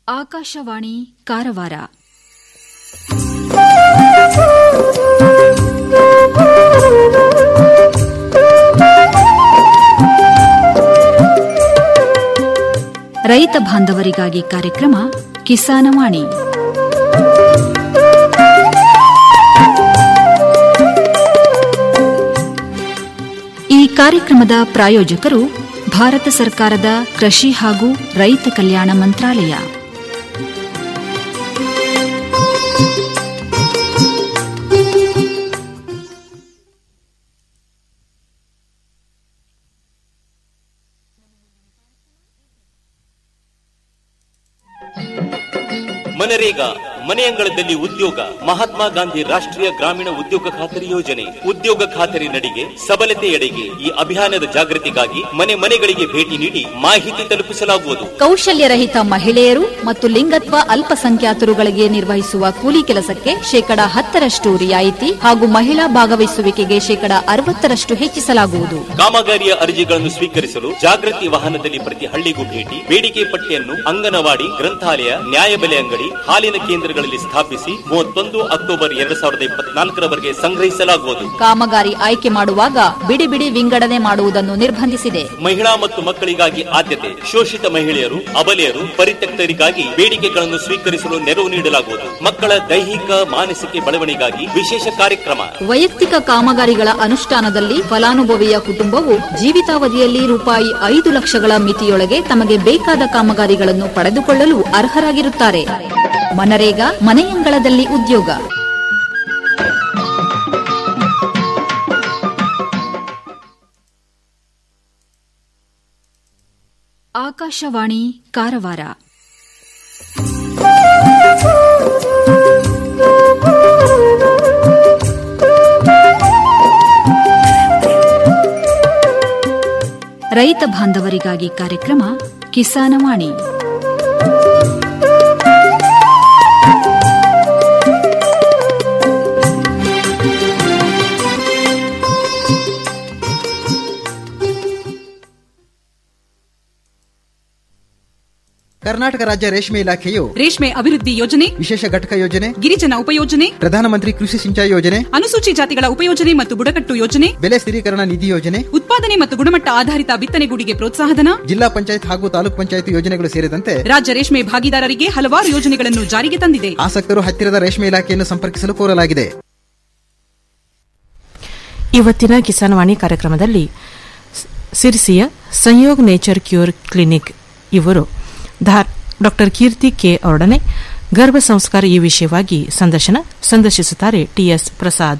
ಆಕಾಶವಾಣಿ ಕಾರವಾರ ರೈತ ಬಾಂಧವರಿಗಾಗಿ ಕಾರ್ಯಕ್ರಮ ಕಿಸಾನವಾಣಿ ಈ ಕಾರ್ಯಕ್ರಮದ ಪ್ರಾಯೋಜಕರು ಭಾರತ ಸರ್ಕಾರದ ಕೃಷಿ ಹಾಗೂ ರೈತ ಕಲ್ಯಾಣ ಮಂತ್ರಾಲಯ ಮನರೇಗಾ ಮನೆಯಂಗಳದಲ್ಲಿ ಉದ್ಯೋಗ ಮಹಾತ್ಮ ಗಾಂಧಿ ರಾಷ್ಟ್ರೀಯ ಗ್ರಾಮೀಣ ಉದ್ಯೋಗ ಖಾತರಿ ಯೋಜನೆ ಉದ್ಯೋಗ ಖಾತರಿ ನಡಿಗೆ ಸಬಲತೆಯೆಡೆಗೆ ಈ ಅಭಿಯಾನದ ಜಾಗೃತಿಗಾಗಿ ಮನೆ ಮನೆಗಳಿಗೆ ಭೇಟಿ ನೀಡಿ ಮಾಹಿತಿ ತಲುಪಿಸಲಾಗುವುದು ಕೌಶಲ್ಯರಹಿತ ಮಹಿಳೆಯರು ಮತ್ತು ಲಿಂಗತ್ವ ಅಲ್ಪಸಂಖ್ಯಾತರುಗಳಿಗೆ ನಿರ್ವಹಿಸುವ ಕೂಲಿ ಕೆಲಸಕ್ಕೆ ಶೇಕಡ ಹತ್ತರಷ್ಟು ರಿಯಾಯಿತಿ ಹಾಗೂ ಮಹಿಳಾ ಭಾಗವಹಿಸುವಿಕೆಗೆ ಶೇಕಡ ಅರವತ್ತರಷ್ಟು ಹೆಚ್ಚಿಸಲಾಗುವುದು ಕಾಮಗಾರಿಯ ಅರ್ಜಿಗಳನ್ನು ಸ್ವೀಕರಿಸಲು ಜಾಗೃತಿ ವಾಹನದಲ್ಲಿ ಪ್ರತಿ ಹಳ್ಳಿಗೂ ಭೇಟಿ ಬೇಡಿಕೆ ಪಟ್ಟಿಯನ್ನು ಅಂಗನವಾಡಿ ಗ್ರಂಥಾಲಯ ನ್ಯಾಯಬೆಲೆ ಅಂಗಡಿ ಹಾಲಿನ ಕೇಂದ್ರಗಳಲ್ಲಿ ಸ್ಥಾಪಿಸಿ ಮೂವತ್ತೊಂದು ಅಕ್ಟೋಬರ್ ಎರಡ್ ಸಾವಿರದ ಇಪ್ಪತ್ನಾಲ್ಕರವರೆಗೆ ಸಂಗ್ರಹಿಸಲಾಗುವುದು ಕಾಮಗಾರಿ ಆಯ್ಕೆ ಮಾಡುವಾಗ ಬಿಡಿ ಬಿಡಿ ವಿಂಗಡಣೆ ಮಾಡುವುದನ್ನು ನಿರ್ಬಂಧಿಸಿದೆ ಮಹಿಳಾ ಮತ್ತು ಮಕ್ಕಳಿಗಾಗಿ ಆದ್ಯತೆ ಶೋಷಿತ ಮಹಿಳೆಯರು ಅಬಲೆಯರು ಪರಿತ್ಯಕ್ತರಿಗಾಗಿ ಬೇಡಿಕೆಗಳನ್ನು ಸ್ವೀಕರಿಸಲು ನೆರವು ನೀಡಲಾಗುವುದು ಮಕ್ಕಳ ದೈಹಿಕ ಮಾನಸಿಕ ಬೆಳವಣಿಗಾಗಿ ವಿಶೇಷ ಕಾರ್ಯಕ್ರಮ ವೈಯಕ್ತಿಕ ಕಾಮಗಾರಿಗಳ ಅನುಷ್ಠಾನದಲ್ಲಿ ಫಲಾನುಭವಿಯ ಕುಟುಂಬವು ಜೀವಿತಾವಧಿಯಲ್ಲಿ ರೂಪಾಯಿ ಐದು ಲಕ್ಷಗಳ ಮಿತಿಯೊಳಗೆ ತಮಗೆ ಬೇಕಾದ ಕಾಮಗಾರಿಗಳನ್ನು ಪಡೆದುಕೊಳ್ಳಲು ಅರ್ಹರಾಗಿರುತ್ತಾರೆ ಮನರೇಗಾ ಮನೆಯಂಗಳದಲ್ಲಿ ಉದ್ಯೋಗ ಆಕಾಶವಾಣಿ ಕಾರವಾರ ರೈತ ಬಾಂಧವರಿಗಾಗಿ ಕಾರ್ಯಕ್ರಮ ಕಿಸಾನವಾಣಿ ಕರ್ನಾಟಕ ರಾಜ್ಯ ರೇಷ್ಮೆ ಇಲಾಖೆಯು ರೇಷ್ಮೆ ಅಭಿವೃದ್ಧಿ ಯೋಜನೆ ವಿಶೇಷ ಘಟಕ ಯೋಜನೆ ಗಿರಿಜನ ಉಪಯೋಜನೆ ಪ್ರಧಾನಮಂತ್ರಿ ಕೃಷಿ ಸಿಂಚಾಯಿ ಯೋಜನೆ ಅನುಸೂಚಿ ಜಾತಿಗಳ ಉಪಯೋಜನೆ ಮತ್ತು ಬುಡಕಟ್ಟು ಯೋಜನೆ ಬೆಲೆ ಸ್ಥಿರೀಕರಣ ನಿಧಿ ಯೋಜನೆ ಉತ್ಪಾದನೆ ಮತ್ತು ಗುಣಮಟ್ಟ ಆಧಾರಿತ ಬಿತ್ತನೆಗೂಡಿಗೆ ಪ್ರೋತ್ಸಾಹಧನ ಜಿಲ್ಲಾ ಪಂಚಾಯತ್ ಹಾಗೂ ತಾಲೂಕ್ ಪಂಚಾಯತ್ ಯೋಜನೆಗಳು ಸೇರಿದಂತೆ ರಾಜ್ಯ ರೇಷ್ಮೆ ಭಾಗಿದಾರರಿಗೆ ಹಲವಾರು ಯೋಜನೆಗಳನ್ನು ಜಾರಿಗೆ ತಂದಿದೆ ಆಸಕ್ತರು ಹತ್ತಿರದ ರೇಷ್ಮೆ ಇಲಾಖೆಯನ್ನು ಸಂಪರ್ಕಿಸಲು ಕೋರಲಾಗಿದೆ ಇವತ್ತಿನ ಕಿಸಾನ್ವಾಣಿ ಕಾರ್ಯಕ್ರಮದಲ್ಲಿ ಸ್- ಸಿರ್ಸಿಯ ಸಂಯೋಗ್ ನೇಚರ್ ಕ್ಯೂರ್ ಕ್ಲಿನಿಕ್ ಇವರು ಡಾಕ್ಟರ್ ಕೀರ್ತಿ ಕೆ ಅವರೊಡನೆ ಗರ್ಭ ಸಂಸ್ಕಾರ ಈ ವಿಷಯವಾಗಿ ಸಂದರ್ಶನ ಸಂದರ್ಶಿಸುತ್ತಾರೆ ಟಿಎಸ್ ಪ್ರಸಾದ್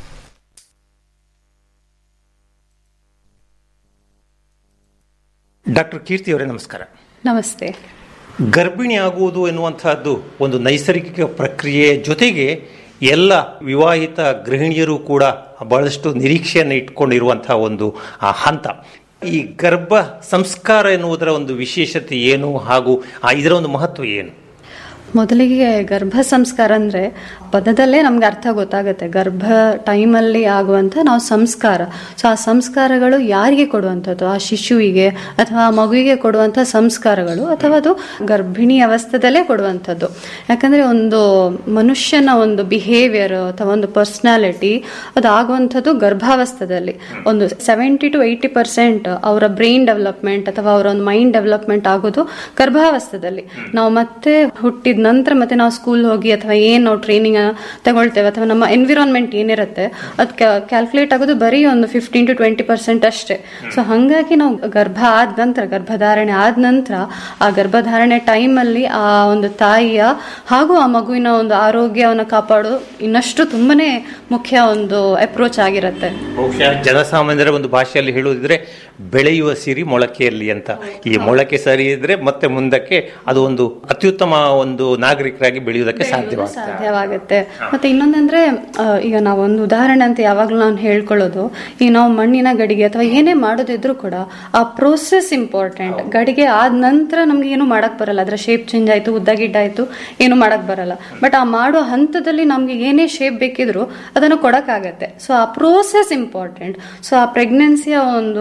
ಡಾಕ್ಟರ್ ಕೀರ್ತಿ ಅವರೇ ನಮಸ್ಕಾರ ನಮಸ್ತೆ ಗರ್ಭಿಣಿ ಆಗುವುದು ಎನ್ನುವಂತಹದ್ದು ಒಂದು ನೈಸರ್ಗಿಕ ಪ್ರಕ್ರಿಯೆ ಜೊತೆಗೆ ಎಲ್ಲ ವಿವಾಹಿತ ಗೃಹಿಣಿಯರು ಕೂಡ ಬಹಳಷ್ಟು ನಿರೀಕ್ಷೆಯನ್ನು ಇಟ್ಕೊಂಡಿರುವಂತಹ ಒಂದು ಆ, ಹಂತ ಈ ಗರ್ಭ ಸಂಸ್ಕಾರ ಎನ್ನುವುದರ ಒಂದು ವಿಶೇಷತೆ ಏನು ಹಾಗೂ ಆ, ಇದರ ಒಂದು ಮಹತ್ವ ಏನು ಮೊದಲಿಗೆ ಗರ್ಭ ಸಂಸ್ಕಾರ ಅಂದ್ರೆ ಪದದಲ್ಲೇ ನಮ್ಗೆ ಅರ್ಥ ಗೊತ್ತಾಗುತ್ತೆ ಗರ್ಭ ಟೈಮಲ್ಲಿ ಆಗುವಂತ ನಾವು ಸಂಸ್ಕಾರ ಸೊ ಆ ಸಂಸ್ಕಾರಗಳು ಯಾರಿಗೆ ಕೊಡುವಂಥದ್ದು ಆ ಶಿಶುವಿಗೆ ಅಥವಾ ಆ ಮಗುವಿಗೆ ಕೊಡುವಂಥ ಸಂಸ್ಕಾರಗಳು ಅಥವಾ ಅದು ಗರ್ಭಿಣಿ ಅವಸ್ಥೆದಲ್ಲೇ ಕೊಡುವಂಥದ್ದು ಯಾಕಂದ್ರೆ ಒಂದು ಮನುಷ್ಯನ ಒಂದು ಬಿಹೇವಿಯರ್ ಅಥವಾ ಒಂದು ಪರ್ಸನಾಲಿಟಿ ಅದು ಆಗುವಂಥದ್ದು ಗರ್ಭಾವಸ್ಥೆದಲ್ಲಿ ಒಂದು ಸೆವೆಂಟಿ ಟು ಏಯ್ಟಿ ಪರ್ಸೆಂಟ್ ಅವರ ಬ್ರೈನ್ ಡೆವಲಪ್ಮೆಂಟ್ ಅಥವಾ ಅವರ ಒಂದು ಮೈಂಡ್ ಡೆವಲಪ್ಮೆಂಟ್ ಆಗೋದು ಗರ್ಭಾವಸ್ಥೆದಲ್ಲಿ ನಾವು ಮತ್ತೆ ಹುಟ್ಟಿದ ನಂತರ ಮತ್ತೆ ನಾವು ಸ್ಕೂಲ್ ಹೋಗಿ ಅಥವಾ ಏನ್ ನಾವು ಟ್ರೈನಿಂಗ್ ತಗೊಳ್ತೇವೆ ಅಥವಾ ನಮ್ಮ ಎನ್ವಿರಾನ್ಮೆಂಟ್ ಏನಿರುತ್ತೆ ಅದು ಕ್ಯಾಲ್ಕುಲೇಟ್ ಆಗೋದು ಬರೀ ಒಂದು ಫಿಫ್ಟೀನ್ ಟು ಟ್ವೆಂಟಿ ಪರ್ಸೆಂಟ್ ಅಷ್ಟೇ ಸೊ ಹಾಗಾಗಿ ನಾವು ಗರ್ಭ ಆದ ನಂತರ ಗರ್ಭಧಾರಣೆ ಆದ ನಂತರ ಆ ಗರ್ಭಧಾರಣೆ ಟೈಮಲ್ಲಿ ಆ ಒಂದು ತಾಯಿಯ ಹಾಗೂ ಆ ಮಗುವಿನ ಒಂದು ಆರೋಗ್ಯವನ್ನು ಕಾಪಾಡೋದು ಇನ್ನಷ್ಟು ತುಂಬಾನೇ ಮುಖ್ಯ ಒಂದು ಅಪ್ರೋಚ್ ಆಗಿರುತ್ತೆ ಬಹುಶಃ ಜನಸಾಮಾನ್ಯರ ಒಂದು ಭಾಷೆಯಲ್ಲಿ ಹೇಳುವುದಿದ್ರೆ ಬೆಳೆಯುವ ಸಿರಿ ಮೊಳಕೆಯಲ್ಲಿ ಅಂತ ಈ ಮೊಳಕೆ ಸರಿ ಇದ್ರೆ ಮತ್ತೆ ಮುಂದಕ್ಕೆ ಅದು ಒಂದು ಅತ್ಯುತ್ತಮ ಒಂದು ನಾಗರಿಕರಾಗಿ ಬೆಳೆಯುವುದಕ್ಕೆ ಸಾಧ್ಯವಾಗ್ತದೆ ಸಾಧ್ಯವಾಗುತ್ತೆ ಮತ್ತೆ ಇನ್ನೊಂದಂದ್ರೆ ಆ, ಈಗ ನಾವು ಒಂದು ಉದಾಹರಣೆ ಅಂತ ಯಾವಾಗ್ಲೂ ನಾನು ಹೇಳ್ಕೊಳ್ಳೋದು ಈಗ ನಾವು ಮಣ್ಣಿನ ಗಡಿಗೆ ಅಥವಾ ಏನೇ ಮಾಡೋದಿದ್ರು ಕೂಡ ಆ ಪ್ರೋಸೆಸ್ ಇಂಪಾರ್ಟೆಂಟ್ ಗಡಿಗೆ ಆದ ನಂತರ ನಮ್ಗೆ ಏನು ಮಾಡಕ್ ಬರಲ್ಲ ಅದರ ಶೇಪ್ ಚೇಂಜ್ ಆಯ್ತು ಉದ್ದ ಗಿಡ್ಡ ಆಯ್ತು ಏನು ಮಾಡಕ್ ಬರಲ್ಲ ಬಟ್ ಆ ಮಾಡೋ ಹಂತದಲ್ಲಿ ನಮ್ಗೆ ಏನೇ ಶೇಪ್ ಬೇಕಿದ್ರು ಅದನ್ನು ಕೊಡಕ್ಕಾಗತ್ತೆ ಸೊ ಆ ಪ್ರೋಸೆಸ್ ಇಂಪಾರ್ಟೆಂಟ್ ಸೊ ಆ ಪ್ರೆಗ್ನೆನ್ಸಿಯ ಒಂದು ಒಂಬತ್ತು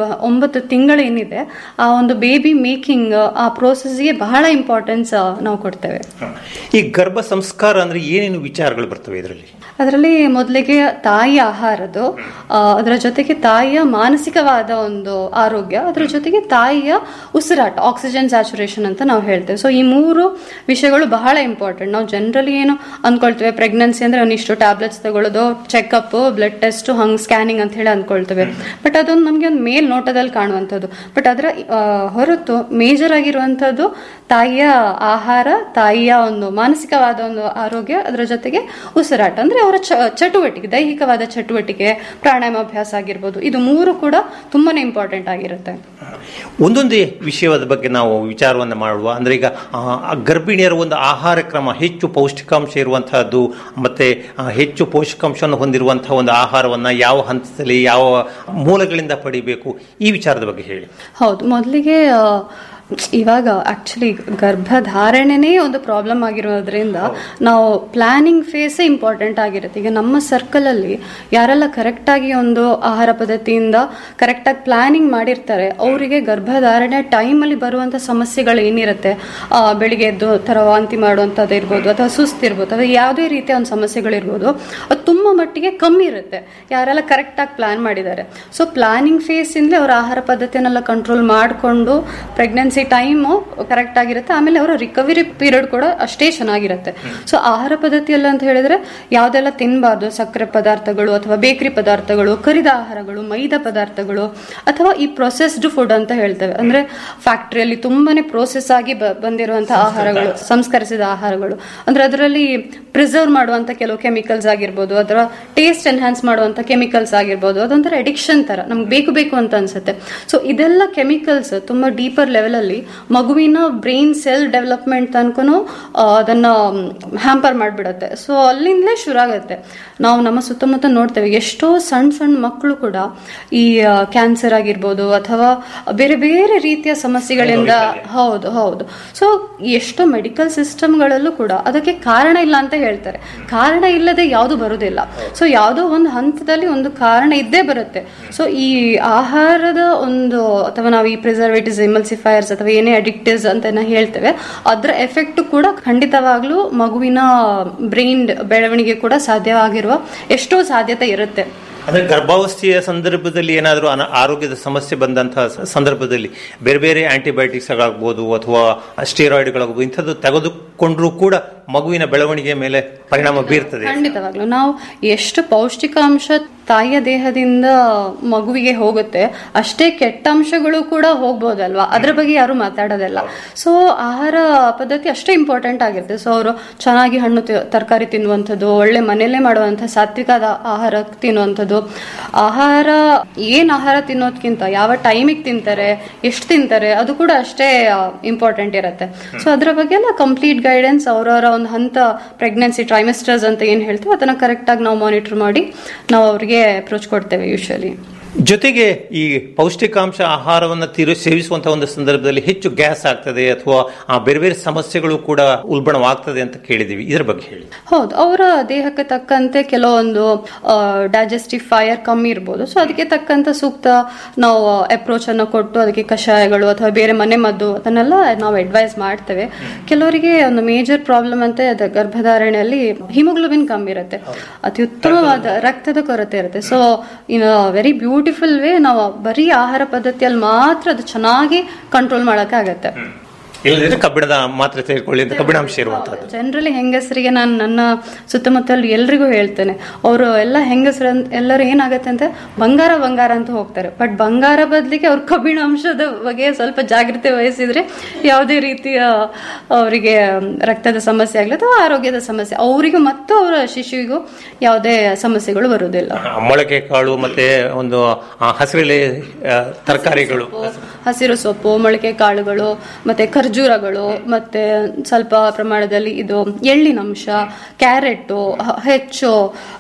ಒಂಬತ್ತು ತಿಂಗಳೇನಿದೆ ಆ ಒಂದು ಬೇಬಿ ಮೇಕಿಂಗ್ ಆ ಪ್ರೋಸೆಸ್ಗೆ ಬಹಳ ಇಂಪಾರ್ಟೆನ್ಸ್ ನಾವು ಕೊಡ್ತೇವೆ ಈ ಗರ್ಭ ಸಂಸ್ಕಾರ ಅಂದ್ರೆ ಏನೇನು ವಿಚಾರಗಳು ಬರ್ತವೆ ಇದರಲ್ಲಿ ಅದರಲ್ಲಿ ಮೊದಲಿಗೆ ತಾಯಿ ಆಹಾರದ್ದು ಆ, ಅದರ ಜೊತೆಗೆ ತಾಯಿಯ ಮಾನಸಿಕವಾದ ಒಂದು ಆರೋಗ್ಯ ಅದರ ಜೊತೆಗೆ ತಾಯಿಯ ಉಸಿರಾಟ ಆಕ್ಸಿಜನ್ ಸ್ಯಾಚುರೇಷನ್ ಅಂತ ನಾವು ಹೇಳ್ತೇವೆ ಸೊ ಈ ಮೂರು ವಿಷಯಗಳು ಬಹಳ ಇಂಪಾರ್ಟೆಂಟ್ ನಾವು ಜನರಲಿ ಏನು ಅಂದ್ಕೊಳ್ತೇವೆ ಪ್ರೆಗ್ನೆನ್ಸಿ ಅಂದ್ರೆ ಒಂದಿಷ್ಟು ಟ್ಯಾಬ್ಲೆಟ್ಸ್ ತಗೊಳ್ಳೋದು ಚೆಕಪ್ ಬ್ಲಡ್ ಟೆಸ್ಟ್ ಹಂಗ್ ಸ್ಕ್ಯಾನಿಂಗ್ ಅಂತ ಹೇಳಿ ಅಂದ್ಕೊಳ್ತೇವೆ ಬಟ್ ಅದೊಂದು ನಮಗೆ ಒಂದು ಮೇಲ್ ನೋಟದಲ್ಲಿ ಕಾಣುವಂಥದ್ದು ಬಟ್ ಅದರ ಆ, ಹೊರತು ಮೇಜರ್ ಆಗಿರುವಂಥದ್ದು ತಾಯಿಯ ಆಹಾರ ತಾಯಿಯ ಒಂದು ಮಾನಸಿಕವಾದ ಒಂದು ಆರೋಗ್ಯ ಅದರ ಜೊತೆಗೆ ಉಸಿರಾಟ ಅಂದ್ರೆ ಅವರ ಚ- ಚಟುವಟಿಕೆ ದೈಹಿಕವಾದ ಚಟುವಟಿಕೆ ಪ್ರಾಣಾಯಾಮ ಅಭ್ಯಾಸ ಆಗಿರ್ಬೋದು ಇದು ಮೂರು ಕೂಡ ತುಂಬಾನೇ ಇಂಪಾರ್ಟೆಂಟ್ ಆಗಿರುತ್ತೆ ಒಂದೊಂದೇ ವಿಷಯದ ಬಗ್ಗೆ ನಾವು ವಿಚಾರವನ್ನು ಮಾಡುವ ಅಂದ್ರೆ ಈಗ ಆ, ಆ ಗರ್ಭಿಣಿಯರ ಒಂದು ಆಹಾರ ಕ್ರಮ ಹೆಚ್ಚು ಪೌಷ್ಟಿಕಾಂಶ ಇರುವಂತಹದ್ದು ಮತ್ತೆ ಆ, ಹೆಚ್ಚು ಪೋಷಕಾಂಶವನ್ನು ಹೊಂದಿರುವಂತಹ ಒಂದು ಆಹಾರವನ್ನ ಯಾವ ಹಂತದಲ್ಲಿ ಯಾವ ಮೂಲಗಳಿಂದ ಪಡಿಬೇಕು ಈ ವಿಚಾರದ ಬಗ್ಗೆ ಹೇಳಿ ಹೌದು ಮೊದಲಿಗೆ ಇವಾಗ ಆಕ್ಚುಲಿ ಗರ್ಭಧಾರಣೆನೇ ಒಂದು ಪ್ರಾಬ್ಲಮ್ ಆಗಿರೋದ್ರಿಂದ ನಾವು ಪ್ಲಾನಿಂಗ್ ಫೇಸೇ ಇಂಪಾರ್ಟೆಂಟ್ ಆಗಿರುತ್ತೆ ಈಗ ನಮ್ಮ ಸರ್ಕಲ್ ಅಲ್ಲಿ ಯಾರೆಲ್ಲ ಕರೆಕ್ಟ್ ಆಗಿ ಒಂದು ಆಹಾರ ಪದ್ಧತಿಯಿಂದ ಕರೆಕ್ಟ್ ಆಗಿ ಪ್ಲಾನಿಂಗ್ ಮಾಡಿರ್ತಾರೆ ಅವರಿಗೆ ಗರ್ಭಧಾರಣೆ ಟೈಮಲ್ಲಿ ಬರುವಂತ ಸಮಸ್ಯೆಗಳು ಏನಿರುತ್ತೆ ಆ, ಬೆಳಿಗ್ಗೆ ಎದ್ದು ತರ ವಾಂತಿ ಮಾಡುವಂಥದ್ದು ಇರ್ಬೋದು ಅಥವಾ ಸುಸ್ತಿರ್ಬೋದು ಅಥವಾ ಯಾವುದೇ ರೀತಿಯ ಒಂದು ಸಮಸ್ಯೆಗಳಿರ್ಬೋದು ಅದು ತುಂಬ ಮಟ್ಟಿಗೆ ಕಮ್ಮಿ ಇರುತ್ತೆ ಯಾರೆಲ್ಲ ಕರೆಕ್ಟ್ ಆಗಿ ಪ್ಲಾನ್ ಮಾಡಿದ್ದಾರೆ ಸೊ ಪ್ಲಾನಿಂಗ್ ಫೇಸ್ ಇಂದಲೇ ಅವರ ಆಹಾರ ಪದ್ಧತಿಯನ್ನೆಲ್ಲ ಕಂಟ್ರೋಲ್ ಮಾಡಿಕೊಂಡು ಪ್ರೆಗ್ನೆನ್ಸಿ ಟೈಮು ಕರೆಕ್ಟ್ ಆಗಿರುತ್ತೆ ಆಮೇಲೆ ಅವರ ರಿಕವರಿ ಪೀರಿಯಡ್ ಕೂಡ ಅಷ್ಟೇ ಚೆನ್ನಾಗಿರುತ್ತೆ ಸೊ ಆಹಾರ ಪದ್ಧತಿಯಲ್ಲಿ ಅಂತ ಹೇಳಿದ್ರೆ ಯಾವ್ದೆಲ್ಲ ತಿನ್ನಬಾರ್ದು ಸಕ್ಕರೆ ಪದಾರ್ಥಗಳು ಅಥವಾ ಬೇಕರಿ ಪದಾರ್ಥಗಳು ಕರಿದ ಆಹಾರಗಳು ಮೈದಾ ಪದಾರ್ಥಗಳು ಅಥವಾ ಈ ಪ್ರೊಸೆಸ್ಡ್ ಫುಡ್ ಅಂತ ಹೇಳ್ತೇವೆ ಅಂದ್ರೆ ಫ್ಯಾಕ್ಟ್ರಿಯಲ್ಲಿ ತುಂಬಾನೇ ಪ್ರೋಸೆಸ್ ಆಗಿ ಬ- ಬಂದಿರುವಂತಹ ಆಹಾರಗಳು ಸಂಸ್ಕರಿಸಿದ ಆಹಾರಗಳು ಅಂದ್ರೆ ಅದರಲ್ಲಿ ಪ್ರಿಸರ್ವ್ ಮಾಡುವಂತ ಕೆಲವು ಕೆಮಿಕಲ್ಸ್ ಆಗಿರ್ಬೋದು ಅದರ ಟೇಸ್ಟ್ ಎನ್ಹಾನ್ಸ್ ಮಾಡುವಂತ ಕೆಮಿಕಲ್ಸ್ ಆಗಿರ್ಬೋದು ಅದೊಂಥರ ಅಡಿಕ್ಷನ್ ತರ ನಮ್ಗೆ ಬೇಕು ಬೇಕು ಅಂತ ಅನ್ಸುತ್ತೆ ಸೊ ಇದೆಲ್ಲ ಕೆಮಿಕಲ್ಸ್ ತುಂಬಾ ಡೀಪರ್ ಲೆವೆಲ್ ಅಲ್ಲಿ ಮಗುವಿನ ಬ್ರೈನ್ ಸೆಲ್ ಡೆವಲಪ್ಮೆಂಟ್ ತನಕನು ಅದನ್ನ ಹ್ಯಾಂಪರ್ ಮಾಡಿಬಿಡುತ್ತೆ ಸೊ ಅಲ್ಲಿಂದಲೇ ಶುರು ಆಗುತ್ತೆ ನಾವು ನಮ್ಮ ಸುತ್ತಮುತ್ತ ನೋಡ್ತೇವೆ ಎಷ್ಟೋ ಸಣ್ಣ ಸಣ್ಣ ಮಕ್ಕಳು ಕೂಡ ಈ ಕ್ಯಾನ್ಸರ್ ಆಗಿರ್ಬೋದು ಅಥವಾ ಬೇರೆ ಬೇರೆ ರೀತಿಯ ಸಮಸ್ಯೆಗಳಿಂದ ಹೌದು ಹೌದು ಸೊ ಎಷ್ಟೋ ಮೆಡಿಕಲ್ ಸಿಸ್ಟಮ್ಗಳಲ್ಲೂ ಕೂಡ ಅದಕ್ಕೆ ಕಾರಣ ಇಲ್ಲ ಅಂತ ಹೇಳ್ತಾರೆ ಕಾರಣ ಇಲ್ಲದೆ ಯಾವುದು ಬರುವುದಿಲ್ಲ ಸೊ ಯಾವುದೋ ಒಂದು ಹಂತದಲ್ಲಿ ಒಂದು ಕಾರಣ ಇದ್ದೇ ಬರುತ್ತೆ ಸೊ ಈ ಆಹಾರದ ಒಂದು ಅಥವಾ ನಾವು ಈ ಪ್ರಿಸರ್ವೇಟಿವ್ಸ್ ಇಮಲ್ಸಿಫೈರ್ಸ್ ಅಥವಾ ಏನೇ ಅಡಿಕ್ಟಿವ್ಸ್ ಅಂತ ನಾವು ಹೇಳ್ತೇವೆ ಅದರ ಎಫೆಕ್ಟ್ ಕೂಡ ಖಂಡಿತವಾಗ್ಲೂ ಮಗುವಿನ ಬ್ರೈನ್ ಬೆಳವಣಿಗೆ ಕೂಡ ಸಾಧ್ಯವಾಗಿರುವ ಎಷ್ಟೋ ಸಾಧ್ಯತೆ ಇರುತ್ತೆ ಅಂದ್ರೆ ಗರ್ಭಾವಸ್ಥೆಯ ಸಂದರ್ಭದಲ್ಲಿ ಏನಾದರೂ ಅನ ಆರೋಗ್ಯದ ಸಮಸ್ಯೆ ಬಂದಂತಹ ಸ- ಸಂದರ್ಭದಲ್ಲಿ ಬೇರೆ ಬೇರೆ ಆಂಟಿಬಯೋಟಿಕ್ಸ್ ಆಗ್ಬೋದು ಅಥವಾ ಸ್ಟೀರಾಯ್ಡ್ಗಳಾಗಬಹುದು ಇಂಥದ್ದು ತೆಗೆದುಕೊಂಡ್ರೂ ಕೂಡ ಮಗುವಿನ ಬೆಳವಣಿಗೆಯ ಮೇಲೆ ಪರಿಣಾಮ ಬೀರ್ತದೆ ಖಂಡಿತವಾಗ್ಲು ನಾವು ಎಷ್ಟು ಪೌಷ್ಟಿಕಾಂಶ ತಾಯಿಯ ದೇಹದಿಂದ ಮಗುವಿಗೆ ಹೋಗುತ್ತೆ ಅಷ್ಟೇ ಕೆಟ್ಟ ಅಂಶಗಳು ಕೂಡ ಹೋಗ್ಬೋದಲ್ವಾ ಅದ್ರ ಬಗ್ಗೆ ಯಾರು ಮಾತಾಡೋದಿಲ್ಲ ಸೊ ಆಹಾರ ಪದ್ಧತಿ ಅಷ್ಟೇ ಇಂಪಾರ್ಟೆಂಟ್ ಆಗಿರುತ್ತೆ ಸೊ ಅವರು ಚೆನ್ನಾಗಿ ಹಣ್ಣು ತಿ- ತರಕಾರಿ ತಿನ್ನುವಂಥದ್ದು ಒಳ್ಳೆ ಮನೆಯಲ್ಲೇ ಮಾಡುವಂಥ ಸಾತ್ವಿಕದ ಆಹಾರ ತಿನ್ನುವಂಥದ್ದು ಆಹಾರ ಏನ್ ಆಹಾರ ತಿನ್ನೋದ್ಕಿಂತ ಯಾವ ಟೈಮಿಗೆ ತಿಂತಾರೆ ಎಷ್ಟು ತಿಂತಾರೆ ಅದು ಕೂಡ ಅಷ್ಟೇ ಇಂಪಾರ್ಟೆಂಟ್ ಇರುತ್ತೆ ಸೊ ಅದ್ರ ಬಗ್ಗೆ ಎಲ್ಲ ಕಂಪ್ಲೀಟ್ ಗೈಡೆನ್ಸ್ ಅವರವರ ಒಂದು ಹಂತ ಪ್ರೆಗ್ನೆನ್ಸಿ ಟ್ರೈಮೆಸ್ಟರ್ಸ್ ಅಂತ ಏನ್ ಹೇಳ್ತೀವಿ ಅದನ್ನ ಕರೆಕ್ಟ್ ಆಗಿ ನಾವು ಮಾನಿಟರ್ ಮಾಡಿ ನಾವು ಅವ್ರಿಗೆ ಅಪ್ರೋಚ್ ಕೊಡ್ತೇವೆ ಯೂಶಲಿ ಜೊತೆಗೆ ಈ ಪೌಷ್ಟಿಕಾಂಶ ಆಹಾರವನ್ನು ತೀರು ಸೇವಿಸುವಂತಹ ಒಂದು ಸಂದರ್ಭದಲ್ಲಿ ಹೆಚ್ಚು ಗ್ಯಾಸ್ ಆಗ್ತದೆ ಅಥವಾ ಆ ಬೇರೆ ಬೇರೆ ಸಮಸ್ಯೆಗಳು ಕೂಡ ಉಲ್ಬಣವಾಗ್ತದೆ ಅಂತ ಕೇಳಿದೀವಿ ಇದರ ಬಗ್ಗೆ ಹೇಳಿ ಹೌದು ಅವರ ದೇಹಕ್ಕೆ ತಕ್ಕಂತೆ ಕೆಲವೊಂದು ಡೈಜೆಸ್ಟಿವ್ ಫೈರ್ ಕಮ್ಮಿ ಇರ್ಬೋದು ಸೊ ಅದಕ್ಕೆ ತಕ್ಕಂತ ಸೂಕ್ತ ನಾವು ಅಪ್ರೋಚ್ ಅನ್ನು ಕೊಟ್ಟು ಅದಕ್ಕೆ ಕಷಾಯಗಳು ಅಥವಾ ಬೇರೆ ಮನೆ ಮದ್ದು ಅದನ್ನೆಲ್ಲ ನಾವು ಅಡ್ವೈಸ್ ಮಾಡ್ತೇವೆ ಕೆಲವರಿಗೆ ಒಂದು ಮೇಜರ್ ಪ್ರಾಬ್ಲಮ್ ಅಂತ ಅದು ಗರ್ಭಧಾರಣೆಯಲ್ಲಿ ಹಿಮೋಗ್ಲೋಬಿನ್ ಕಮ್ಮಿ ಇರುತ್ತೆ ಅತಿ ಉತ್ತಮವಾದ ರಕ್ತದ ಕೊರತೆ ಇರುತ್ತೆ so in very beautiful way ನಾವು ಬರೀ ಆಹಾರ ಪದ್ಧತಿಯಲ್ಲಿ ಮಾತ್ರ ಅದು ಚೆನ್ನಾಗಿ ಕಂಟ್ರೋಲ್ ಆಗತ್ತೆ ಇಲ್ಲದಿದ್ರೆ ಕಬ್ಬಿಣದ ಮಾತ್ರೆ ತೆಗೆದುಕೊಳ್ಳಿ ಅಂತ ಕಬ್ಬಿಣಾಂಶ ಇರುವಂತಹದ್ದು ಜನರಲಿ ಹೆಂಗಸರಿಗೆ ನಾನು ನನ್ನ ಸುತ್ತಮುತ್ತಲು ಎಲ್ರಿಗೂ ಹೇಳ್ತೇನೆ ಅವರು ಎಲ್ಲ ಹೆಂಗಸರ ಎಲ್ಲರೂ ಏನಾಗತ್ತೆ ಅಂತ ಬಂಗಾರ ಬಂಗಾರ ಅಂತ ಹೋಗ್ತಾರೆ ಬಟ್ ಬಂಗಾರ ಬದಲಿಗೆ ಅವ್ರ ಕಬ್ಬಿಣಾಂಶದ ಬಗ್ಗೆ ಸ್ವಲ್ಪ ಜಾಗೃತಿ ವಹಿಸಿದ್ರೆ ಯಾವುದೇ ರೀತಿಯ ಅವರಿಗೆ ರಕ್ತದ ಸಮಸ್ಯೆ ಆಗಲಿ ಅಥವಾ ಆರೋಗ್ಯದ ಸಮಸ್ಯೆ ಅವರಿಗೂ ಮತ್ತು ಅವರ ಶಿಶುವಿಗೂ ಯಾವುದೇ ಸಮಸ್ಯೆಗಳು ಬರುವುದಿಲ್ಲ ಆ, ಮೊಳಕೆ ಕಾಳು ಮತ್ತೆ ಒಂದು ಆ, ಹಸಿರೆಲೆ ಆ, ತರಕಾರಿಗಳು ಹಸಿರು ಸೊಪ್ಪು ಮೊಳಕೆ ಕಾಳುಗಳು ಮತ್ತೆ ಖರ್ಜೂರಗಳು ಮತ್ತೆ ಸ್ವಲ್ಪ ಪ್ರಮಾಣದಲ್ಲಿ ಇದು ಎಳ್ಳಿನಂಶ ಕ್ಯಾರೆಟ್ ಹೆಚ್ಚು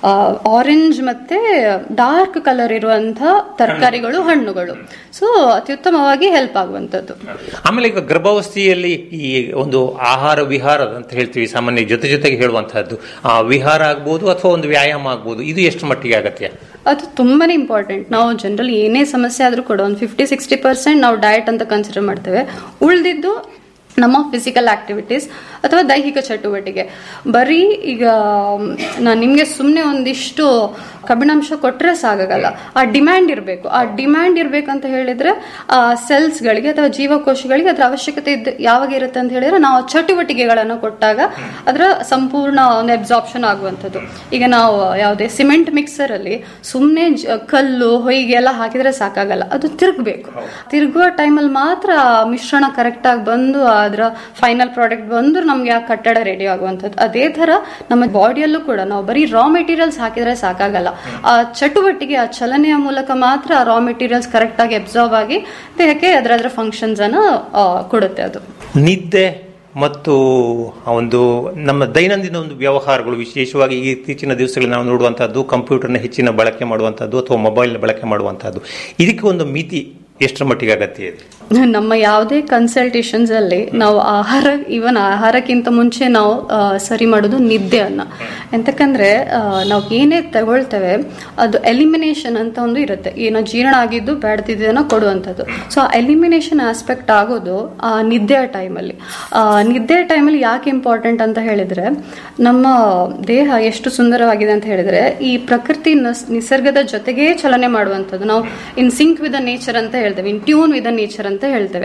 ಆರೆಂಜ್ ಮತ್ತೆ ಡಾರ್ಕ್ ಕಲರ್ ಇರುವಂತಹ ತರಕಾರಿಗಳು ಹಣ್ಣುಗಳು ಸೊ ಅತ್ಯುತ್ತಮವಾಗಿ ಹೆಲ್ಪ್ ಆಗುವಂತದ್ದು ಆಮೇಲೆ ಈಗ ಗರ್ಭಾವಸ್ಥೆಯಲ್ಲಿ ಈ ಒಂದು ಆಹಾರ ವಿಹಾರ ಅಂತ ಹೇಳ್ತೀವಿ ಸಾಮಾನ್ಯ ಜೊತೆ ಜೊತೆಗೆ ಹೇಳುವಂತಹದ್ದು ಆ ವಿಹಾರ ಆಗ್ಬೋದು ಅಥವಾ ಒಂದು ವ್ಯಾಯಾಮ ಆಗ್ಬೋದು ಇದು ಎಷ್ಟು ಮಟ್ಟಿಗೆ ಆಗತ್ಯ ಅದು ತುಂಬಾನೇ ಇಂಪಾರ್ಟೆಂಟ್ ನಾವು ಜನರಲ್ ಏನೇ ಸಮಸ್ಯೆ ಆದ್ರೂ ಕೂಡ ಒಂದು ಫಿಫ್ಟಿ ಸಿಕ್ಸ್ಟಿ ಪರ್ಸೆಂಟ್ ನಾವು ಡಯಟ್ ಅಂತ ಕನ್ಸಿಡರ್ ಮಾಡ್ತೇವೆ ಉಳಿದಿದ್ದು ನಮ್ಮ ಫಿಸಿಕಲ್ ಆಕ್ಟಿವಿಟೀಸ್ ಅಥವಾ ದೈಹಿಕ ಚಟುವಟಿಕೆ ಬರೀ ಈಗ ನಾನು ನಿಮಗೆ ಸುಮ್ಮನೆ ಒಂದಿಷ್ಟು ಕಬ್ಬಿಣಾಂಶ ಕೊಟ್ಟರೆ ಸಾಕಾಗಲ್ಲ ಆ ಡಿಮ್ಯಾಂಡ್ ಇರಬೇಕು ಆ ಡಿಮ್ಯಾಂಡ್ ಇರಬೇಕಂತ ಹೇಳಿದ್ರೆ ಆ ಸೆಲ್ಸ್ಗಳಿಗೆ ಅಥವಾ ಜೀವಕೋಶಗಳಿಗೆ ಅದರ ಅವಶ್ಯಕತೆ ಇದ್ದ ಯಾವಾಗ ಇರುತ್ತೆ ಅಂತ ಹೇಳಿದ್ರೆ ನಾವು ಆ ಚಟುವಟಿಕೆಗಳನ್ನು ಕೊಟ್ಟಾಗ ಅದರ ಸಂಪೂರ್ಣ ಒಂದು ಅಬ್ಸಾರ್ಪ್ಷನ್ ಆಗುವಂಥದ್ದು ಈಗ ನಾವು ಯಾವುದೇ ಸಿಮೆಂಟ್ ಮಿಕ್ಸರ್ ಅಲ್ಲಿ ಸುಮ್ಮನೆ ಕಲ್ಲು ಹೊಯ್ಗೆ ಎಲ್ಲ ಹಾಕಿದ್ರೆ ಸಾಕಾಗಲ್ಲ ಅದು ತಿರುಗಬೇಕು ತಿರುಗುವ ಟೈಮಲ್ಲಿ ಮಾತ್ರ ಆ ಮಿಶ್ರಣ ಕರೆಕ್ಟ್ ಆಗಿ ಬಂದು ಅದರ ಫೈನಲ್ ಪ್ರಾಡಕ್ಟ್ ಬಂದು ನಮ್ಗೆ ಆ ಕಟ್ಟಡ ರೆಡಿ ಆಗುವಂಥದ್ದು ಅದೇ ತರ ನಮ್ಮ ಬಾಡಿಯಲ್ಲೂ ಕೂಡ ನಾವು ಬರೀ ರಾ ಮೆಟೀರಿಯಲ್ಸ್ ಹಾಕಿದ್ರೆ ಸಾಕಾಗಲ್ಲ ಆ ಚಟುವಟಿಕೆ ಆ ಚಲನೆಯ ಮೂಲಕ ಮಾತ್ರ ರಾ ಮೆಟೀರಿಯಲ್ಸ್ ಕರೆಕ್ಟ್ ಆಗಿ ಅಬ್ಸರ್ವ್ ಆಗಿ ದೇಹಕ್ಕೆ ಅದರ ಅದರ ಫಂಕ್ಷನ್ಸ್ ಅನ್ನ ಆ, ಕೊಡುತ್ತೆ ಅದು ನಿದ್ದೆ ಮತ್ತು ಆ ಒಂದು ನಮ್ಮ ದೈನಂದಿನ ಒಂದು ವ್ಯವಹಾರಗಳು ವಿಶೇಷವಾಗಿ ಈ ಇತ್ತೀಚಿನ ದಿವಸಗಳಲ್ಲಿ ನಾವು ನೋಡುವಂತಹದ್ದು ಕಂಪ್ಯೂಟರ್ನ ಹೆಚ್ಚಿನ ಬಳಕೆ ಮಾಡುವಂತಹದ್ದು ಅಥವಾ ಮೊಬೈಲ್ ಬಳಕೆ ಮಾಡುವಂತಹದ್ದು ಇದಕ್ಕೆ ಒಂದು ಮಿತಿ ಎಷ್ಟರ ಮಟ್ಟಿಗೆ ಅಗತ್ಯ ಇದೆ ನಮ್ಮ ಯಾವುದೇ ಕನ್ಸಲ್ಟೇಷನ್ಸ್ ಅಲ್ಲಿ ನಾವು ಆಹಾರ ಇವನ್ ಆಹಾರಕ್ಕಿಂತ ಮುಂಚೆ ನಾವು ಆ, ಸರಿ ಮಾಡೋದು ನಿದ್ದೆಯನ್ನ ಎಂತಕ್ಕಂದ್ರೆ ಆ, ನಾವು ಏನೇ ತಗೊಳ್ತೇವೆ ಅದು ಎಲಿಮಿನೇಷನ್ ಅಂತ ಒಂದು ಇರುತ್ತೆ ಏನೋ ಜೀರ್ಣ ಆಗಿದ್ದು ಬೇಡದಿದ್ದನ್ನ ಕೊಡುವಂಥದ್ದು ಸೊ ಆ ಎಲಿಮಿನೇಷನ್ ಆಸ್ಪೆಕ್ಟ್ ಆಗೋದು ಆ ನಿದ್ದೆಯ ಟೈಮಲ್ಲಿ ನಿದ್ದೆ ಟೈಮಲ್ಲಿ ಯಾಕೆ ಇಂಪಾರ್ಟೆಂಟ್ ಅಂತ ಹೇಳಿದ್ರೆ ನಮ್ಮ ದೇಹ ಎಷ್ಟು ಸುಂದರವಾಗಿದೆ ಅಂತ ಹೇಳಿದ್ರೆ ಈ ಪ್ರಕೃತಿ ನಸ್- ನಿಸರ್ಗದ ಜೊತೆಗೇ ಚಲನೆ ಮಾಡುವಂಥದ್ದು ನಾವು ಇನ್ ಸಿಂಕ್ ವಿತ್ ನೇಚರ್ ಅಂತ ಹೇಳ್ತೇವೆ ಇನ್ ಟ್ಯೂನ್ ವಿತ್ ನೇಚರ್ ಅಂತ ಹೇಳ್ತೇವೆ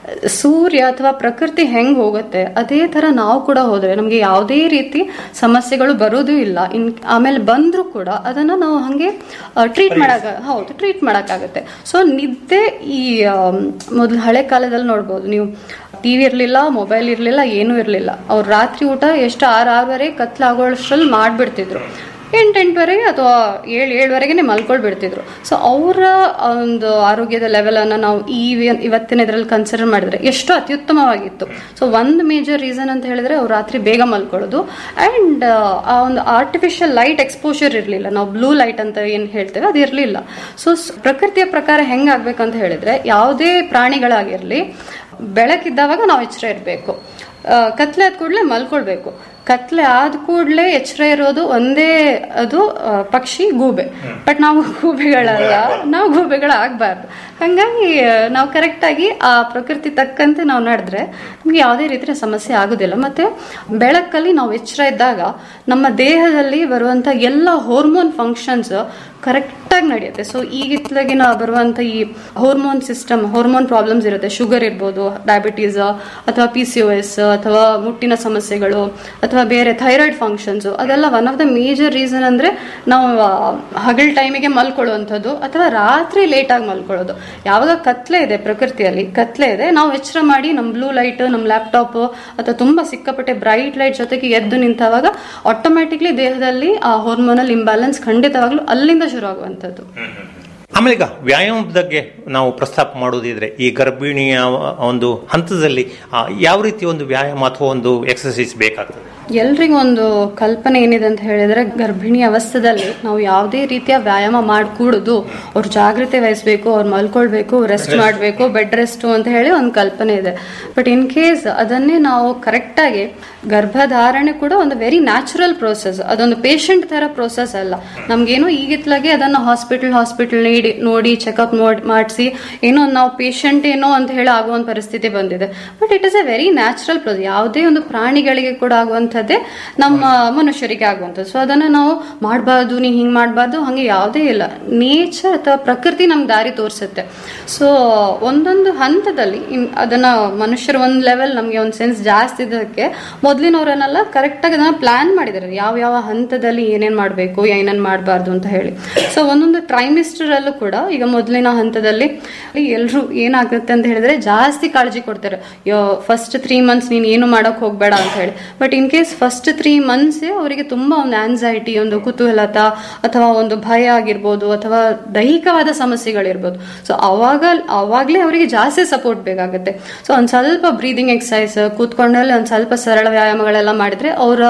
ಸೂರ್ಯ ಅಥವಾ ಪ್ರಕೃತಿ ಹೆಂಗ್ ಹೋಗುತ್ತೆ ಅದೇ ತರ ನಾವು ಕೂಡ ಹೋದ್ರೆ ನಮ್ಗೆ ಯಾವುದೇ ರೀತಿ ಸಮಸ್ಯೆಗಳು ಬರೋದು ಇಲ್ಲ ಇನ್ ಆಮೇಲೆ ಬಂದ್ರೂ ಕೂಡ ಅದನ್ನ ನಾವು ಹಂಗೆ ಟ್ರೀಟ್ ಮಾಡಕ್ ಹೌದು ಟ್ರೀಟ್ ಮಾಡಕ್ಕಾಗತ್ತೆ ಸೊ ನಿದ್ದೆ ಈ ಮೊದಲು ಹಳೆ ಕಾಲದಲ್ಲಿ ನೋಡ್ಬೋದು ನೀವು ಟಿವಿ ಇರಲಿಲ್ಲ ಮೊಬೈಲ್ ಇರಲಿಲ್ಲ ಏನೂ ಇರಲಿಲ್ಲ ಅವ್ರು ರಾತ್ರಿ ಊಟ ಎಷ್ಟು ಆರು ಆರೂವರೆ ಕತ್ಲಾಗೋಷ್ಟರಲ್ಲಿ ಮಾಡ್ಬಿಡ್ತಿದ್ರು ಎಂಟು ಎಂಟುವರೆಗೆ ಅಥವಾ ಏಳು ಏಳುವರೆಗೆ ಮಲ್ಕೊಳ್ಬಿಡ್ತಿದ್ರು ಸೊ ಅವರ ಒಂದು ಆರೋಗ್ಯದ ಲೆವೆಲ್ ಅನ್ನ ನಾವು ಈ ಇವತ್ತಿನ ಇದರಲ್ಲಿ ಕನ್ಸಿಡರ್ ಮಾಡಿದ್ರೆ ಎಷ್ಟು ಅತ್ಯುತ್ತಮವಾಗಿತ್ತು ಸೊ ಒಂದು ಮೇಜರ್ ರೀಸನ್ ಅಂತ ಹೇಳಿದ್ರೆ ಅವ್ರು ರಾತ್ರಿ ಬೇಗ ಮಲ್ಕೊಳ್ಳೋದು ಅಂಡ್ ಆ ಒಂದು ಆರ್ಟಿಫಿಷಿಯಲ್ ಲೈಟ್ ಎಕ್ಸ್ಪೋಜರ್ ಇರಲಿಲ್ಲ ನಾವು ಬ್ಲೂ ಲೈಟ್ ಅಂತ ಏನು ಹೇಳ್ತೇವೆ ಅದು ಇರಲಿಲ್ಲ ಸೊ ಪ್ರಕೃತಿಯ ಪ್ರಕಾರ ಹೆಂಗಾಗ್ಬೇಕಂತ ಹೇಳಿದ್ರೆ ಯಾವುದೇ ಪ್ರಾಣಿಗಳಾಗಿರಲಿ ಬೆಳಕಿದ್ದಾವಾಗ ನಾವು ಎಚ್ಚರ ಇರಬೇಕು ಕತ್ಲೆ ಆದ ಕೂಡಲೇ ಮಲ್ಕೊಳ್ಬೇಕು ಕತ್ಲೆ ಆದ ಕೂಡಲೇ ಎಚ್ಚರ ಇರೋದು ಒಂದೇ ಅದು ಆ, ಪಕ್ಷಿ ಗೂಬೆ ಬಟ್ ನಾವು ಗೂಬೆಗಳಲ್ಲ ನಾವು ಗೂಬೆಗಳಾಗಬಾರ್ದು ಹಾಗಾಗಿ ಆ, ನಾವು ಕರೆಕ್ಟಾಗಿ ಆ ಪ್ರಕೃತಿ ತಕ್ಕಂತೆ ನಾವು ನಡೆದ್ರೆ ನಮ್ಗೆ ಯಾವುದೇ ರೀತಿಯ ಸಮಸ್ಯೆ ಆಗೋದಿಲ್ಲ ಮತ್ತೆ ಬೆಳಕಲ್ಲಿ ನಾವು ಎಚ್ಚರ ಇದ್ದಾಗ ನಮ್ಮ ದೇಹದಲ್ಲಿ ಬರುವಂತ ಎಲ್ಲ ಹಾರ್ಮೋನ್ ಫಂಕ್ಷನ್ಸ್ ಕರೆಕ್ಟಾಗಿ ನಡೆಯುತ್ತೆ ಸೊ ಈಗಿತ್ಲಾಗಿನ ಬರುವಂತ ಈ ಹಾರ್ಮೋನ್ ಸಿಸ್ಟಮ್ ಹಾರ್ಮೋನ್ ಪ್ರಾಬ್ಲಮ್ಸ್ ಇರುತ್ತೆ ಶುಗರ್ ಇರ್ಬೋದು ಡಯಾಬಿಟೀಸ್ ಅಥವಾ ಪಿ ಸಿ ಎಸ್ ಅಥವಾ ಮುಟ್ಟಿನ ಸಮಸ್ಯೆಗಳು ಅಥವಾ ಬೇರೆ ಥೈರಾಯ್ಡ್ ಫಂಕ್ಷನ್ಸ್ ಅದೆಲ್ಲ one of the major reason ಅಂದ್ರೆ ನಾವು ಆ, ಹಗಲ್ ಟೈಮಿಗೆ ಮಲ್ಕೊಳ್ಳುವಂಥದ್ದು ಅಥವಾ ರಾತ್ರಿ ಲೇಟಾಗಿ ಮಲ್ಕೊಳ್ಳೋದು ಯಾವಾಗ ಕತ್ಲೆ ಇದೆ ಪ್ರಕೃತಿಯಲ್ಲಿ ಕತ್ಲೆ ಇದೆ ನಾವು ಎಚ್ಚರ ಮಾಡಿ ನಮ್ಮ ಬ್ಲೂ ಲೈಟ್ ನಮ್ಮ ಲ್ಯಾಪ್ಟಾಪ್ ಅಥವಾ ತುಂಬಾ ಸಿಕ್ಕಾಪಟ್ಟೆ ಬ್ರೈಟ್ ಲೈಟ್ ಜೊತೆಗೆ ಎದ್ದು ನಿಂತಾವಾಗ ಆಟೋಮ್ಯಾಟಿಕ್ಲಿ ದೇಹದಲ್ಲಿ ಆ ಹಾರ್ಮೋನಲ್ ಇಂಬ್ಯಾಲೆನ್ಸ್ ಖಂಡಿತವಾಗ್ಲೂ ಅಲ್ಲಿಂದ ಶುರು ಆಗುವಂಥದ್ದು ಆಮೇಲೆ ಈಗ ವ್ಯಾಯಾಮದ ಬಗ್ಗೆ ನಾವು ಪ್ರಸ್ತಾಪ ಮಾಡೋದಿದ್ರೆ ಈ ಗರ್ಭಿಣಿಯ ಒಂದು ಹಂತದಲ್ಲಿ ಆ, ಯಾವ ರೀತಿ ಒಂದು ವ್ಯಾಯಾಮ ಅಥವಾ ಒಂದು ಎಕ್ಸರ್ಸೈಸ್ ಬೇಕಾಗ್ತದೆ ಎಲ್ರಿಗೂ ಒಂದು ಕಲ್ಪನೆ ಏನಿದೆ ಅಂತ ಹೇಳಿದ್ರೆ ಗರ್ಭಿಣಿ ಅವಸ್ಥೆದಲ್ಲಿ ನಾವು ಯಾವುದೇ ರೀತಿಯ ವ್ಯಾಯಾಮ ಮಾಡ್ಕೂಡುದು ಅವ್ರು ಜಾಗ್ರತೆ ವಹಿಸ್ಬೇಕು ಅವ್ರು ಮಲ್ಕೊಳ್ಬೇಕು ರೆಸ್ಟ್ ಮಾಡಬೇಕು ಬೆಡ್ ರೆಸ್ಟ್ ಅಂತ ಹೇಳಿ ಒಂದು ಕಲ್ಪನೆ ಇದೆ ಬಟ್ ಇನ್ ಕೇಸ್ ಅದನ್ನೇ ನಾವು ಕರೆಕ್ಟಾಗಿ ಗರ್ಭಧಾರಣೆ ಕೂಡ ಒಂದು ವೆರಿ ನ್ಯಾಚುರಲ್ ಪ್ರೋಸೆಸ್ ಅದೊಂದು ಪೇಷಂಟ್ ತರ ಪ್ರೋಸೆಸ್ ಅಲ್ಲ ನಮ್ಗೇನೋ ಈಗಿತ್ಲಾಗೆ ಅದನ್ನ ಹಾಸ್ಪಿಟಲ್ ಹಾಸ್ಪಿಟಲ್ ನೀಡಿ ನೋಡಿ ಚೆಕಪ್ ನೋಡಿ ಮಾಡಿಸಿ ಏನೋ ನಾವು ಪೇಷಂಟ್ ಏನೋ ಅಂತ ಹೇಳಿ ಆಗುವಂತ ಪರಿಸ್ಥಿತಿ ಬಂದಿದೆ but it is a very natural process ಯಾವುದೇ ಒಂದು ಪ್ರಾಣಿಗಳಿಗೆ ಕೂಡ ಆಗುವಂಥದ್ದೇ ನಮ್ಮ ಮನುಷ್ಯರಿಗೆ ಆಗುವಂಥದ್ದು ಸೊ ಅದನ್ನ ನಾವು ಮಾಡಬಾರ್ದು ನೀ ಹಿಂಗ್ ಮಾಡಬಾರ್ದು ಹಂಗೆ ಯಾವುದೇ ಇಲ್ಲ ನೇಚರ್ ಅಥವಾ ಪ್ರಕೃತಿ ನಮ್ಗೆ ದಾರಿ ತೋರಿಸುತ್ತೆ ಸೊ ಒಂದೊಂದು ಹಂತದಲ್ಲಿ ಇನ್- ಅದನ್ನ ಮನುಷ್ಯರ ಒಂದು ಲೆವೆಲ್ ನಮಗೆ ಒಂದು ಸೆನ್ಸ್ ಜಾಸ್ತಿ ಇದ್ದಕ್ಕೆ ಮೊದಲಿನವರನ್ನೆಲ್ಲ ಕರೆಕ್ಟಾಗಿ ಅದನ್ನ ಪ್ಲಾನ್ ಮಾಡಿದ್ದಾರೆ ಯಾವ ಯಾವ ಹಂತದಲ್ಲಿ ಏನೇನ್ ಮಾಡಬೇಕು ಏನೇನ್ ಮಾಡಬಾರ್ದು ಅಂತ ಹೇಳಿ ಸೊ ಒಂದೊಂದು ಟ್ರೈಮಿಸ್ಟರ್ ಅಲ್ಲೂ ಕೂಡ ಈಗ ಮೊದಲಿನ ಹಂತದಲ್ಲಿ ಎಲ್ಲರೂ ಏನಾಗುತ್ತೆ ಅಂತ ಹೇಳಿದ್ರೆ ಜಾಸ್ತಿ ಕಾಳಜಿ ಕೊಡ್ತಾರೆ ಫಸ್ಟ್ ತ್ರೀ ಮಂತ್ಸ್ ನೀನು ಏನು ಮಾಡಕ್ ಹೋಗ್ಬೇಡ ಅಂತ ಹೇಳಿ but in case first three months ಅವರಿಗೆ ತುಂಬಾ ಒಂದು ಆನ್ಸೈಟಿ ಒಂದು ಕುತೂಹಲತ ಅಥವಾ ಒಂದು ಭಯ ಆಗಿರ್ಬೋದು ಅಥವಾ ದೈಹಿಕವಾದ ಸಮಸ್ಯೆಗಳಿರ್ಬೋದು ಸೊ ಅವಾಗ ಅವಾಗ್ಲೇ ಅವರಿಗೆ ಜಾಸ್ತಿ ಸಪೋರ್ಟ್ ಬೇಕಾಗುತ್ತೆ ಸೊ ಒಂದ್ ಸ್ವಲ್ಪ ಬ್ರೀದಿಂಗ್ ಎಕ್ಸಸೈಸ್ ಕೂತ್ಕೊಂಡಲ್ಲಿ ಒಂದ್ ಸ್ವಲ್ಪ ಸರಳ ವ್ಯಾಯಾಮಗಳೆಲ್ಲ ಮಾಡಿದ್ರೆ ಅವರ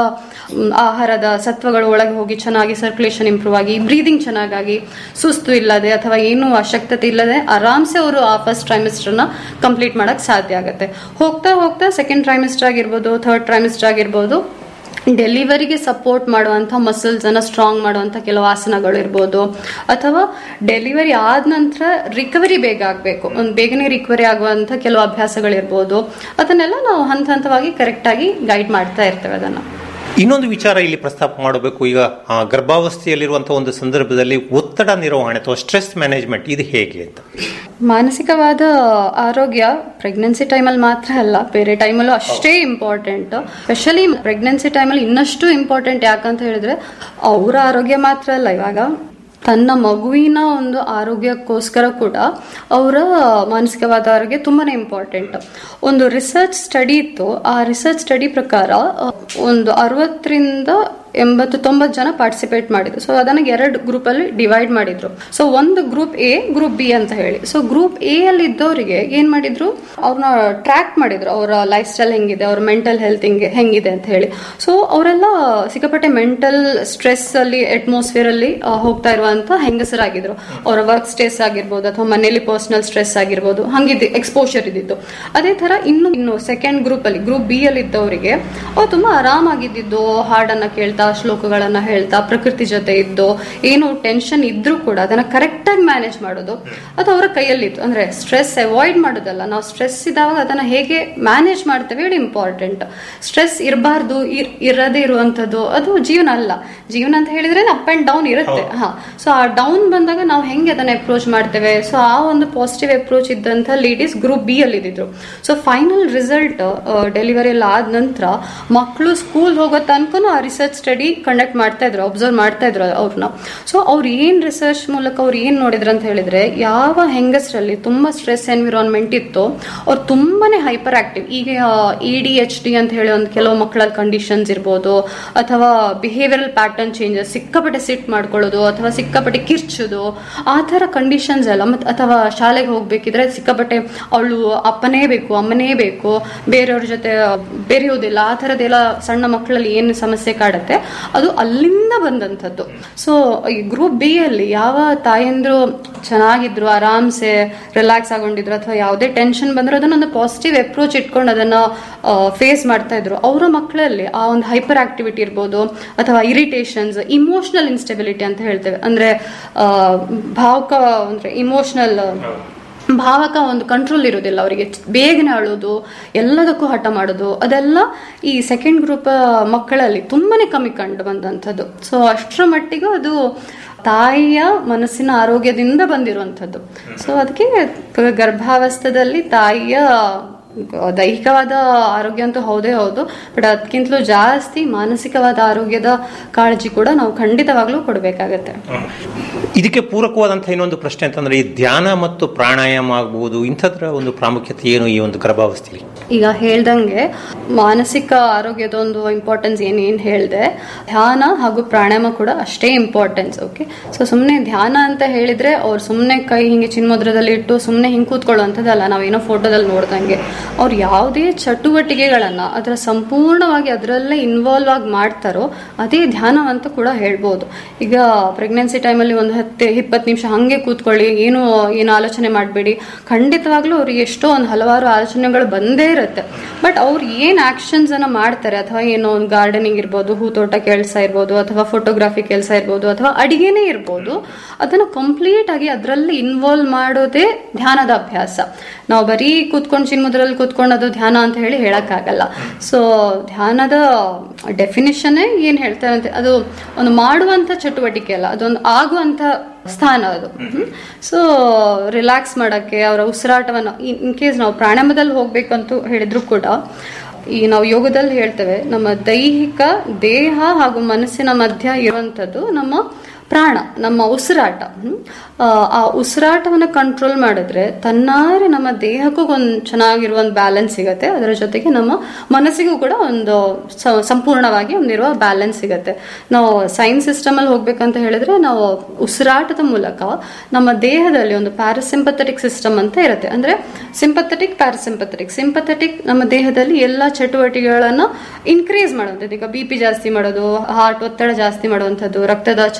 ಆಹಾರದ ಸತ್ವಗಳು ಒಳಗೆ ಹೋಗಿ ಚೆನ್ನಾಗಿ ಸರ್ಕ್ಯುಲೇಷನ್ ಇಂಪ್ರೂವ್ ಆಗಿ ಬ್ರೀದಿಂಗ್ ಚೆನ್ನಾಗಾಗಿ ಸುಸ್ತು ಇಲ್ಲದೆ ಅಥವಾ ಏನು ಅಶಕ್ತತೆ ಇಲ್ಲದೆ ಆರಾಮ್ಸೆ ಅವರು ಆ ಫಸ್ಟ್ ಟ್ರೈಮಿಸ್ಟರ್ ನ ಕಂಪ್ಲೀಟ್ ಮಾಡಕ್ ಸಾಧ್ಯ ಆಗುತ್ತೆ ಹೋಗ್ತಾ ಹೋಗ್ತಾ ಸೆಕೆಂಡ್ ಟ್ರೈಮಿಸ್ಟರ್ ಆಗಿರ್ಬೋದು ಥರ್ಡ್ ಟ್ರೈಮಿಸ್ಟರ್ ಆಗಿರ್ಬೋದು ಡೆಲಿವರಿಗೆ ಸಪೋರ್ಟ್ ಮಾಡುವಂಥ ಮಸಲ್ಸ್ ಅನ್ನ ಸ್ಟ್ರಾಂಗ್ ಮಾಡುವಂಥ ಕೆಲವು ಆಸನಗಳು ಇರ್ಬೋದು ಅಥವಾ ಡೆಲಿವರಿ ಆದ ನಂತರ ರಿಕವರಿ ಬೇಗ ಆಗಬೇಕು ಒಂದು ಬೇಗನೆ ರಿಕವರಿ ಆಗುವಂಥ ಕೆಲವು ಅಭ್ಯಾಸಗಳಿರ್ಬೋದು ಅದನ್ನೆಲ್ಲ ನಾವು ಹಂತ ಹಂತವಾಗಿ ಕರೆಕ್ಟಾಗಿ ಗೈಡ್ ಮಾಡ್ತಾ ಇರ್ತೇವೆ ಅದನ್ನು ಇನ್ನೊಂದು ವಿಚಾರ ಇಲ್ಲಿ ಪ್ರಸ್ತಾಪ ಮಾಡಬೇಕು ಈಗ ಆ, ಗರ್ಭಾವಸ್ಥೆಯಲ್ಲಿರುವಂತಹ ಒಂದು ಸಂದರ್ಭದಲ್ಲಿ ಒತ್ತಡ ನಿರ್ವಹಣೆ ಅಥವಾ ಸ್ಟ್ರೆಸ್ ಮ್ಯಾನೇಜ್ಮೆಂಟ್ ಇದು ಹೇಗೆ ಅಂತ ಮಾನಸಿಕವಾದ ಆರೋಗ್ಯ ಪ್ರೆಗ್ನೆನ್ಸಿ ಟೈಮಲ್ಲಿ ಮಾತ್ರ ಅಲ್ಲ ಬೇರೆ ಟೈಮಲ್ಲೂ ಅಷ್ಟೇ ಇಂಪಾರ್ಟೆಂಟ್ ಸ್ಪೆಷಲಿ ಪ್ರೆಗ್ನೆನ್ಸಿ ಟೈಮಲ್ಲಿ ಇನ್ನಷ್ಟು ಇಂಪಾರ್ಟೆಂಟ್ ಯಾಕಂತ ಹೇಳಿದ್ರೆ ಅವರ ಆರೋಗ್ಯ ಮಾತ್ರ ಅಲ್ಲ ಇವಾಗ ತನ್ನ ಮಗುವಿನ ಒಂದು ಆರೋಗ್ಯಕ್ಕೋಸ್ಕರ ಕೂಡ ಅವರ ಮಾನಸಿಕವಾದ ಆರೋಗ್ಯ ತುಂಬಾನೇ ಇಂಪಾರ್ಟೆಂಟ್ ಒಂದು ರಿಸರ್ಚ್ ಸ್ಟಡಿ ಇತ್ತು ಆ ರಿಸರ್ಚ್ ಸ್ಟಡಿ ಪ್ರಕಾರ ಆ, ಒಂದು ಅರವತ್ತರಿಂದ ಎಂಬತ್ತು ತೊಂಬತ್ತು ಜನ ಪಾರ್ಟಿಸಿಪೇಟ್ ಮಾಡಿದ್ರು ಸೊ ಅದನ್ನ ಎರಡು ಗ್ರೂಪ್ ಅಲ್ಲಿ ಡಿವೈಡ್ ಮಾಡಿದ್ರು ಸೊ ಒಂದು ಗ್ರೂಪ್ ಎ ಗ್ರೂಪ್ ಬಿ ಅಂತ ಹೇಳಿ ಸೊ ಗ್ರೂಪ್ ಎ ಅಲ್ಲಿ ಇದ್ದವರಿಗೆ ಏನ್ ಮಾಡಿದ್ರು ಅವ್ರನ್ನ ಟ್ರ್ಯಾಕ್ ಮಾಡಿದ್ರು ಅವರ ಲೈಫ್ ಸ್ಟೈಲ್ ಹೆಂಗಿದೆ ಅವ್ರ ಮೆಂಟಲ್ ಹೆಲ್ತ್ ಹಿಂಗೆ ಹೆಂಗಿದೆ ಅಂತ ಹೇಳಿ ಸೊ ಅವರೆಲ್ಲ ಸಿಕ್ಕಾಪಟ್ಟೆ ಮೆಂಟಲ್ ಸ್ಟ್ರೆಸ್ ಅಲ್ಲಿ ಅಟ್ಮಾಸ್ಫಿಯರ್ ಅಲ್ಲಿ ಆ, ಹೋಗ್ತಾ ಇರುವಂತ ಹೆಂಗಸರಾಗಿದ್ರು ಅವರ ವರ್ಕ್ ಸ್ಟ್ರೆಸ್ ಆಗಿರ್ಬೋದು ಅಥವಾ ಮನೆಯಲ್ಲಿ ಪರ್ಸನಲ್ ಸ್ಟ್ರೆಸ್ ಆಗಿರ್ಬೋದು ಹಂಗಿದ್ದು ಎಕ್ಸ್ಪೋಷರ್ ಇದ್ದಿತ್ತು ಅದೇ ತರ ಇನ್ನು ಇನ್ನು ಸೆಕೆಂಡ್ ಗ್ರೂಪ್ ಅಲ್ಲಿ ಗ್ರೂಪ್ ಬಿ ಅಲ್ಲಿ ಇದ್ದವರಿಗೆ ಅವ್ರು ತುಂಬಾ ಆರಾಮಾಗಿದ್ದು ಹಾಡನ್ನ ಕೇಳ್ತಾ ಶ್ಲೋಕಗಳನ್ನ ಹೇಳ್ತಾ ಪ್ರಕೃತಿ ಜೊತೆ ಇದ್ದು ಏನು ಟೆನ್ಷನ್ ಇದ್ರೂ ಕೂಡ ಅದನ್ನ ಕರೆಕ್ಟ್ ಆಗಿ ಮ್ಯಾನೇಜ್ ಮಾಡೋದು ಅದು ಅವರ ಕೈಯಲ್ಲಿತ್ತು ಅಂದ್ರೆ ಸ್ಟ್ರೆಸ್ ಅವಾಯ್ಡ್ ಮಾಡೋದಲ್ಲ ನಾವು ಸ್ಟ್ರೆಸ್ ಇದ್ದಾಗ ಅದನ್ನ ಹೇಗೆ ಮ್ಯಾನೇಜ್ ಮಾಡ್ತೇವೆ ಹೇಳಿ ಇಂಪಾರ್ಟೆಂಟ್ ಸ್ಟ್ರೆಸ್ ಇರಬಾರ್ದು ಇರದೇ ಇರುವಂತದ್ದು ಅದು ಜೀವನ ಅಲ್ಲ ಜೀವನ ಅಂತ ಹೇಳಿದ್ರೆ ಅಪ್ ಅಂಡ್ ಡೌನ್ ಇರುತ್ತೆ ಹಾ ಸೊ ಆ ಡೌನ್ ಬಂದಾಗ ನಾವು ಹೆಂಗೆ ಅದನ್ನ ಅಪ್ರೋಚ್ ಮಾಡ್ತೇವೆ ಸೊ ಆ ಒಂದು ಪಾಸಿಟಿವ್ ಅಪ್ರೋಚ್ ಇದ್ದಂತ ಲೇಡೀಸ್ ಗ್ರೂಪ್ ಬಿ ಅಲ್ಲಿ ಇದ್ದಿದ್ರು ಸೊ ಫೈನಲ್ ರಿಸಲ್ಟ್ ಡೆಲಿವರಿ ಎಲ್ಲ ಆದ ನಂತರ ಮಕ್ಕಳು ಸ್ಕೂಲ್ ಹೋಗೋ ತನಕನೂ ಆ ರಿಸರ್ಚ್ ಸ್ಟಡಿ ಕಂಡಕ್ಟ್ ಮಾಡ್ತಾ ಇದ್ರು ಅಬ್ಸರ್ವ್ ಮಾಡ್ತಾ ಇದ್ರು ಅವ್ರನ್ನ ಸೊ ಅವ್ರು ಏನ್ ರಿಸರ್ಚ್ ಮೂಲಕ ಅವ್ರು ಏನ್ ನೋಡಿದ್ರು ಅಂತ ಹೇಳಿದ್ರೆ ಯಾವ ಹೆಂಗಸರಲ್ಲಿ ತುಂಬಾ ಸ್ಟ್ರೆಸ್ ಎನ್ವಿರಾನ್ಮೆಂಟ್ ಇತ್ತು ಅವ್ರು ತುಂಬಾನೇ ಹೈಪರ್ ಆಕ್ಟಿವ್ ಈಗ ಇ ಡಿ ಎಚ್ ಡಿ ಅಂತ ಹೇಳಿ ಒಂದು ಕೆಲವು ಮಕ್ಕಳಲ್ಲಿ ಕಂಡೀಷನ್ಸ್ ಇರ್ಬೋದು ಅಥವಾ ಬಿಹೇವಿಯರಲ್ ಪ್ಯಾಟರ್ನ್ ಚೇಂಜಸ್ ಸಿಕ್ಕಾಪಟ್ಟೆ ಸಿಟ್ ಮಾಡ್ಕೊಳ್ಳೋದು ಅಥವಾ ಸಿಕ್ಕಾಪಟ್ಟೆ ಕಿರ್ಚೋದು ಆ ಥರ ಕಂಡೀಷನ್ಸ್ ಎಲ್ಲ ಮತ್ತೆ ಅಥವಾ ಶಾಲೆಗೆ ಹೋಗ್ಬೇಕಿದ್ರೆ ಸಿಕ್ಕಾಪಟ್ಟೆ ಅವಳು ಅಪ್ಪನೇ ಬೇಕು ಅಮ್ಮನೇ ಬೇಕು ಬೇರೆಯವ್ರ ಜೊತೆ ಬೆರೆಯೋದಿಲ್ಲ ಆ ಥರದ್ದೆಲ್ಲ ಸಣ್ಣ ಮಕ್ಕಳಲ್ಲಿ ಏನು ಸಮಸ್ಯೆ ಕಾಡುತ್ತೆ ಅದು ಅಲ್ಲಿಂದ ಬಂದಂಥದ್ದು ಸೊ ಈ ಗ್ರೂಪ್ ಬಿ ಅಲ್ಲಿ ಯಾವ ತಾಯಂದ್ರು ಚೆನ್ನಾಗಿದ್ರು ಆರಾಮ್ಸೆ ರಿಲ್ಯಾಕ್ಸ್ ಆಗೊಂಡಿದ್ರು ಅಥವಾ ಯಾವುದೇ ಟೆನ್ಷನ್ ಬಂದ್ರು ಅದನ್ನೊಂದು ಪಾಸಿಟಿವ್ ಅಪ್ರೋಚ್ ಇಟ್ಕೊಂಡು ಅದನ್ನ ಫೇಸ್ ಮಾಡ್ತಾ ಇದ್ರು ಅವರ ಮಕ್ಕಳಲ್ಲಿ ಆ ಒಂದು ಹೈಪರ್ ಆಕ್ಟಿವಿಟಿ ಇರ್ಬೋದು ಅಥವಾ ಇರಿಟೇಷನ್ಸ್ ಇಮೋಷನಲ್ ಇನ್ಸ್ಟೆಬಿಲಿಟಿ ಅಂತ ಹೇಳ್ತೇವೆ ಅಂದ್ರೆ ಆ, ಭಾವುಕ ಅಂದ್ರೆ ಇಮೋಷನಲ್ ಭಾವಕ ಒಂದು ಕಂಟ್ರೋಲ್ ಇರೋದಿಲ್ಲ ಅವರಿಗೆ ಬೇಗನೆ ಅಳೋದು ಎಲ್ಲದಕ್ಕೂ ಹಠ ಮಾಡೋದು ಅದೆಲ್ಲ ಈ ಸೆಕೆಂಡ್ ಗ್ರೂಪ್ ಮಕ್ಕಳಲ್ಲಿ ತುಂಬಾನೇ ಕಮ್ಮಿ ಕಂಡು ಬಂದಂಥದ್ದು ಸೊ ಅಷ್ಟರ ಮಟ್ಟಿಗೂ ಅದು ತಾಯಿಯ ಮನಸ್ಸಿನ ಆರೋಗ್ಯದಿಂದ ಬಂದಿರುವಂಥದ್ದು ಸೊ ಅದಕ್ಕೆ ಗ- ಗರ್ಭಾವಸ್ಥೆಯಲ್ಲಿ ತಾಯಿಯ ದೈಹಿಕವಾದ ಆರೋಗ್ಯ ಅಂತೂ ಹೌದೇ ಹೌದು ಬಟ್ ಅದಕ್ಕಿಂತಲೂ ಜಾಸ್ತಿ ಮಾನಸಿಕವಾದ ಆರೋಗ್ಯದ ಕಾಳಜಿ ಕೂಡ ನಾವು ಖಂಡಿತವಾಗ್ಲೂ ಕೊಡಬೇಕಾಗತ್ತೆ ಇದಕ್ಕೆ ಪೂರಕವಾದಂತಹ ಇನ್ನೊಂದು ಪ್ರಶ್ನೆ ಅಂತಂದ್ರೆ ಈ ಧ್ಯಾನ ಮತ್ತು ಪ್ರಾಣಾಯಾಮ ಆಗ್ಬಹುದು ಇಂಥದ್ರ ಒಂದು ಪ್ರಾಮುಖ್ಯತೆ ಏನು ಈ ಒಂದು ಗರ್ಭಾವಸ್ಥೆಯಲ್ಲಿ ಈಗ ಹೇಳ್ದಂಗೆ ಮಾನಸಿಕ ಆರೋಗ್ಯದ ಒಂದು ಇಂಪಾರ್ಟೆನ್ಸ್ ಏನೇನು ಹೇಳಿದೆ ಧ್ಯಾನ ಹಾಗೂ ಪ್ರಾಣಾಯಾಮ ಕೂಡ ಅಷ್ಟೇ ಇಂಪಾರ್ಟೆನ್ಸ್ ಓಕೆ ಸೊ ಸುಮ್ಮನೆ ಧ್ಯಾನ ಅಂತ ಹೇಳಿದ್ರೆ ಅವ್ರು ಸುಮ್ಮನೆ ಕೈ ಹಿಂಗೆ ಚಿನ್ಮುದ್ರದಲ್ಲಿ ಇಟ್ಟು ಸುಮ್ಮನೆ ಹಿಂಗೆ ಕೂತ್ಕೊಳ್ಳುವಂಥದ್ದಲ್ಲ ನಾವೇನೋ ಫೋಟೋದಲ್ಲಿ ನೋಡ್ದಂಗೆ ಅವ್ರು ಯಾವುದೇ ಚಟುವಟಿಕೆಗಳನ್ನ ಅದರ ಸಂಪೂರ್ಣವಾಗಿ ಅದರಲ್ಲೇ ಇನ್ವಾಲ್ವ್ ಆಗಿ ಮಾಡ್ತಾರೋ ಅದೇ ಧ್ಯಾನ ಅಂತ ಕೂಡ ಹೇಳ್ಬೋದು ಈಗ ಪ್ರೆಗ್ನೆನ್ಸಿ ಟೈಮಲ್ಲಿ ಒಂದು ಹತ್ತು ಇಪ್ಪತ್ತು ನಿಮಿಷ ಹಂಗೆ ಕೂತ್ಕೊಳ್ಳಿ ಏನು ಏನು ಆಲೋಚನೆ ಮಾಡಬೇಡಿ ಖಂಡಿತವಾಗ್ಲೂ ಅವ್ರಿಗೆ ಎಷ್ಟೋ ಒಂದು ಹಲವಾರು ಆಲೋಚನೆಗಳು ಬಂದೇ ಇರುತ್ತೆ ಬಟ್ ಅವ್ರು ಏನು ಆಕ್ಷನ್ಸ್ ಅನ್ನ ಮಾಡ್ತಾರೆ ಅಥವಾ ಏನೋ ಒಂದು ಗಾರ್ಡನಿಂಗ್ ಇರ್ಬೋದು ಹೂತೋಟ ಕೆಲಸ ಇರ್ಬೋದು ಅಥವಾ ಫೋಟೋಗ್ರಾಫಿ ಕೆಲಸ ಇರ್ಬೋದು ಅಥವಾ ಅಡಿಗೆನೇ ಇರ್ಬೋದು ಅದನ್ನು ಕಂಪ್ಲೀಟ್ ಆಗಿ ಅದರಲ್ಲಿ ಇನ್ವಾಲ್ವ್ ಮಾಡೋದೇ ಧ್ಯಾನದ ಅಭ್ಯಾಸ ನಾವು ಬರೀ ಕೂತ್ಕೊಂಡು ಚಿನ್ಮುದ್ರಲ್ಲಿ ಕೂತ್ಕೊಂಡು ಅದು ಧ್ಯಾನ ಅಂತ ಹೇಳಿ ಹೇಳಕ್ಕಾಗಲ್ಲ ಸೊ ಧ್ಯಾನದ ಡೆಫಿನಿಷನ್ನೇ ಏನ್ ಹೇಳ್ತೇವೆ ಅಂತ ಅದು ಒಂದು ಮಾಡುವಂತ ಚಟುವಟಿಕೆ ಅಲ್ಲ ಅದೊಂದು ಆಗುವಂತ ಸ್ಥಾನ ಅದು ಸೊ ರಿಲ್ಯಾಕ್ಸ್ ಮಾಡಕ್ಕೆ ಅವರ ಉಸಿರಾಟವನ್ನು ಇನ್ ಕೇಸ್ ನಾವು ಪ್ರಾಣಾಯಾಮದಲ್ಲಿ ಹೋಗ್ಬೇಕಂತೂ ಹೇಳಿದ್ರು ಕೂಡ ಈ ನಾವು ಯೋಗದಲ್ಲಿ ಹೇಳ್ತೇವೆ ನಮ್ಮ ದೈಹಿಕ ದೇಹ ಹಾಗೂ ಮನಸ್ಸಿನ ಮಧ್ಯ ಇರುವಂಥದ್ದು ನಮ್ಮ ಪ್ರಾಣ ನಮ್ಮ ಉಸಿರಾಟ ಹ್ಮ್? ಆ, ಆ ಉಸಿರಾಟವನ್ನು ಕಂಟ್ರೋಲ್ ಮಾಡಿದ್ರೆ ತನ್ನಾರೆ ನಮ್ಮ ದೇಹಕ್ಕೂ ಒಂದು ಚೆನ್ನಾಗಿರುವ ಒಂದು ಬ್ಯಾಲೆನ್ಸ್ ಸಿಗತ್ತೆ ಅದರ ಜೊತೆಗೆ ನಮ್ಮ ಮನಸ್ಸಿಗೂ ಕೂಡ ಒಂದು ಸ- ಸಂಪೂರ್ಣವಾಗಿ ಒಂದಿರುವ ಬ್ಯಾಲೆನ್ಸ್ ಸಿಗತ್ತೆ ನಾವು ಸೈನ್ಸ್ ಸಿಸ್ಟಮ್ ಅಲ್ಲಿ ಹೋಗ್ಬೇಕಂತ ಹೇಳಿದ್ರೆ ನಾವು ಉಸಿರಾಟದ ಮೂಲಕ ನಮ್ಮ ದೇಹದಲ್ಲಿ ಒಂದು ಪ್ಯಾರಾಸಿಂಪಥೆಟಿಕ್ ಸಿಸ್ಟಮ್ ಅಂತ ಇರುತ್ತೆ ಅಂದ್ರೆ ಸಿಂಪಥೆಟಿಕ್ ಪ್ಯಾರಾಸಿಂಪಥೆಟಿಕ್ ಸಿಂಪಥೆಟಿಕ್ ನಮ್ಮ ದೇಹದಲ್ಲಿ ಎಲ್ಲ ಚಟುವಟಿಕೆಗಳನ್ನ ಇನ್ಕ್ರೀಸ್ ಮಾಡುವಂಥದ್ದು ಈಗ ಬಿ ಪಿ ಜಾಸ್ತಿ ಮಾಡೋದು ಹಾರ್ಟ್ ಒತ್ತಡ ಜಾಸ್ತಿ ಮಾಡುವಂಥದ್ದು ರಕ್ತದ ಚಲನೆ ಜಾಸ್ತಿ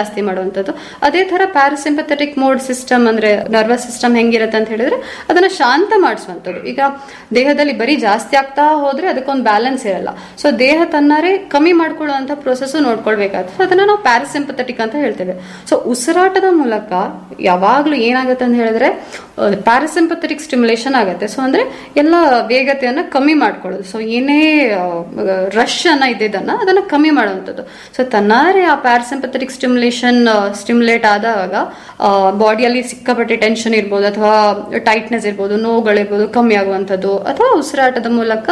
ಜಾಸ್ತಿ ಮಾಡುವಂಥದ್ದು ಅದೇ ತರ ಪ್ಯಾರಾಸಿಂಪಥೆಟಿಕ್ ಮೋಡ್ ಸಿಸ್ಟಮ್ ಅಂದ್ರೆ ನರ್ವಸ್ ಸಿಸ್ಟಮ್ ಹೆಂಗಿರುತ್ತೆ ಅಂತ ಹೇಳಿದ್ರೆ ಅದನ್ನ ಶಾಂತ ಮಾಡಿಸುವಂಥದ್ದು ಈಗ ದೇಹದಲ್ಲಿ ಬರೀ ಜಾಸ್ತಿ ಆಗ್ತಾ ಹೋದ್ರೆ ಅದಕ್ಕೊಂದು ಬ್ಯಾಲೆನ್ಸ್ ಇರಲ್ಲ ಸೊ ದೇಹ ತನ್ನಾರೇ ಕಮ್ಮಿ ಮಾಡ್ಕೊಳ್ಳುವಂತ ಪ್ರೊಸೆಸ್ ನೋಡ್ಕೊಳ್ಬೇಕಾಗ್ತದೆ So ಅದನ್ನ ನಾವು ಪ್ಯಾರಾಸಿಂಪಥೆಟಿಕ್ ಅಂತ ಹೇಳ್ತೇವೆ ಸೊ ಉಸಿರಾಟದ ಮೂಲಕ ಯಾವಾಗ್ಲೂ ಏನಾಗುತ್ತೆ ಅಂತ ಹೇಳಿದ್ರೆ ಪ್ಯಾರಾಸಿಂಪಥೆಟಿಕ್ ಸ್ಟಿಮ್ಯುಲೇಷನ್ ಆಗುತ್ತೆ ಸೊ ಅಂದ್ರೆ ಎಲ್ಲ ವೇಗತೆಯನ್ನ ಕಮ್ಮಿ ಮಾಡ್ಕೊಳ್ಳೋದು ಸೊ ಏನೇ ರಶ್ ಅನ್ನ ಇದ್ದಿದ್ದನ್ನ ಅದನ್ನ ಕಮ್ಮಿ ಮಾಡುವಂಥದ್ದು ಸೊ ತನ್ನಾರೇ ಆ ಪ್ಯಾರಾಸಿಂಪಥೆಟಿಕ್ ಸ್ಟಿಮ್ಯುಲೇಷನ್ ಸ್ಟಿಮ್ಯುಲೇಟ್ ಆದಾಗ ಬಾಡಿಯಲ್ಲಿ ಸಿಕ್ಕಾಪಟ್ಟೆ ಟೆನ್ಷನ್ ಇರ್ಬೋದು ಅಥವಾ ಟೈಟ್ನೆಸ್ ಇರ್ಬೋದು ನೋವುಗಳಿರ್ಬೋದು ಕಮ್ಮಿ ಆಗುವಂಥದ್ದು ಅಥವಾ ಉಸಿರಾಟದ ಮೂಲಕ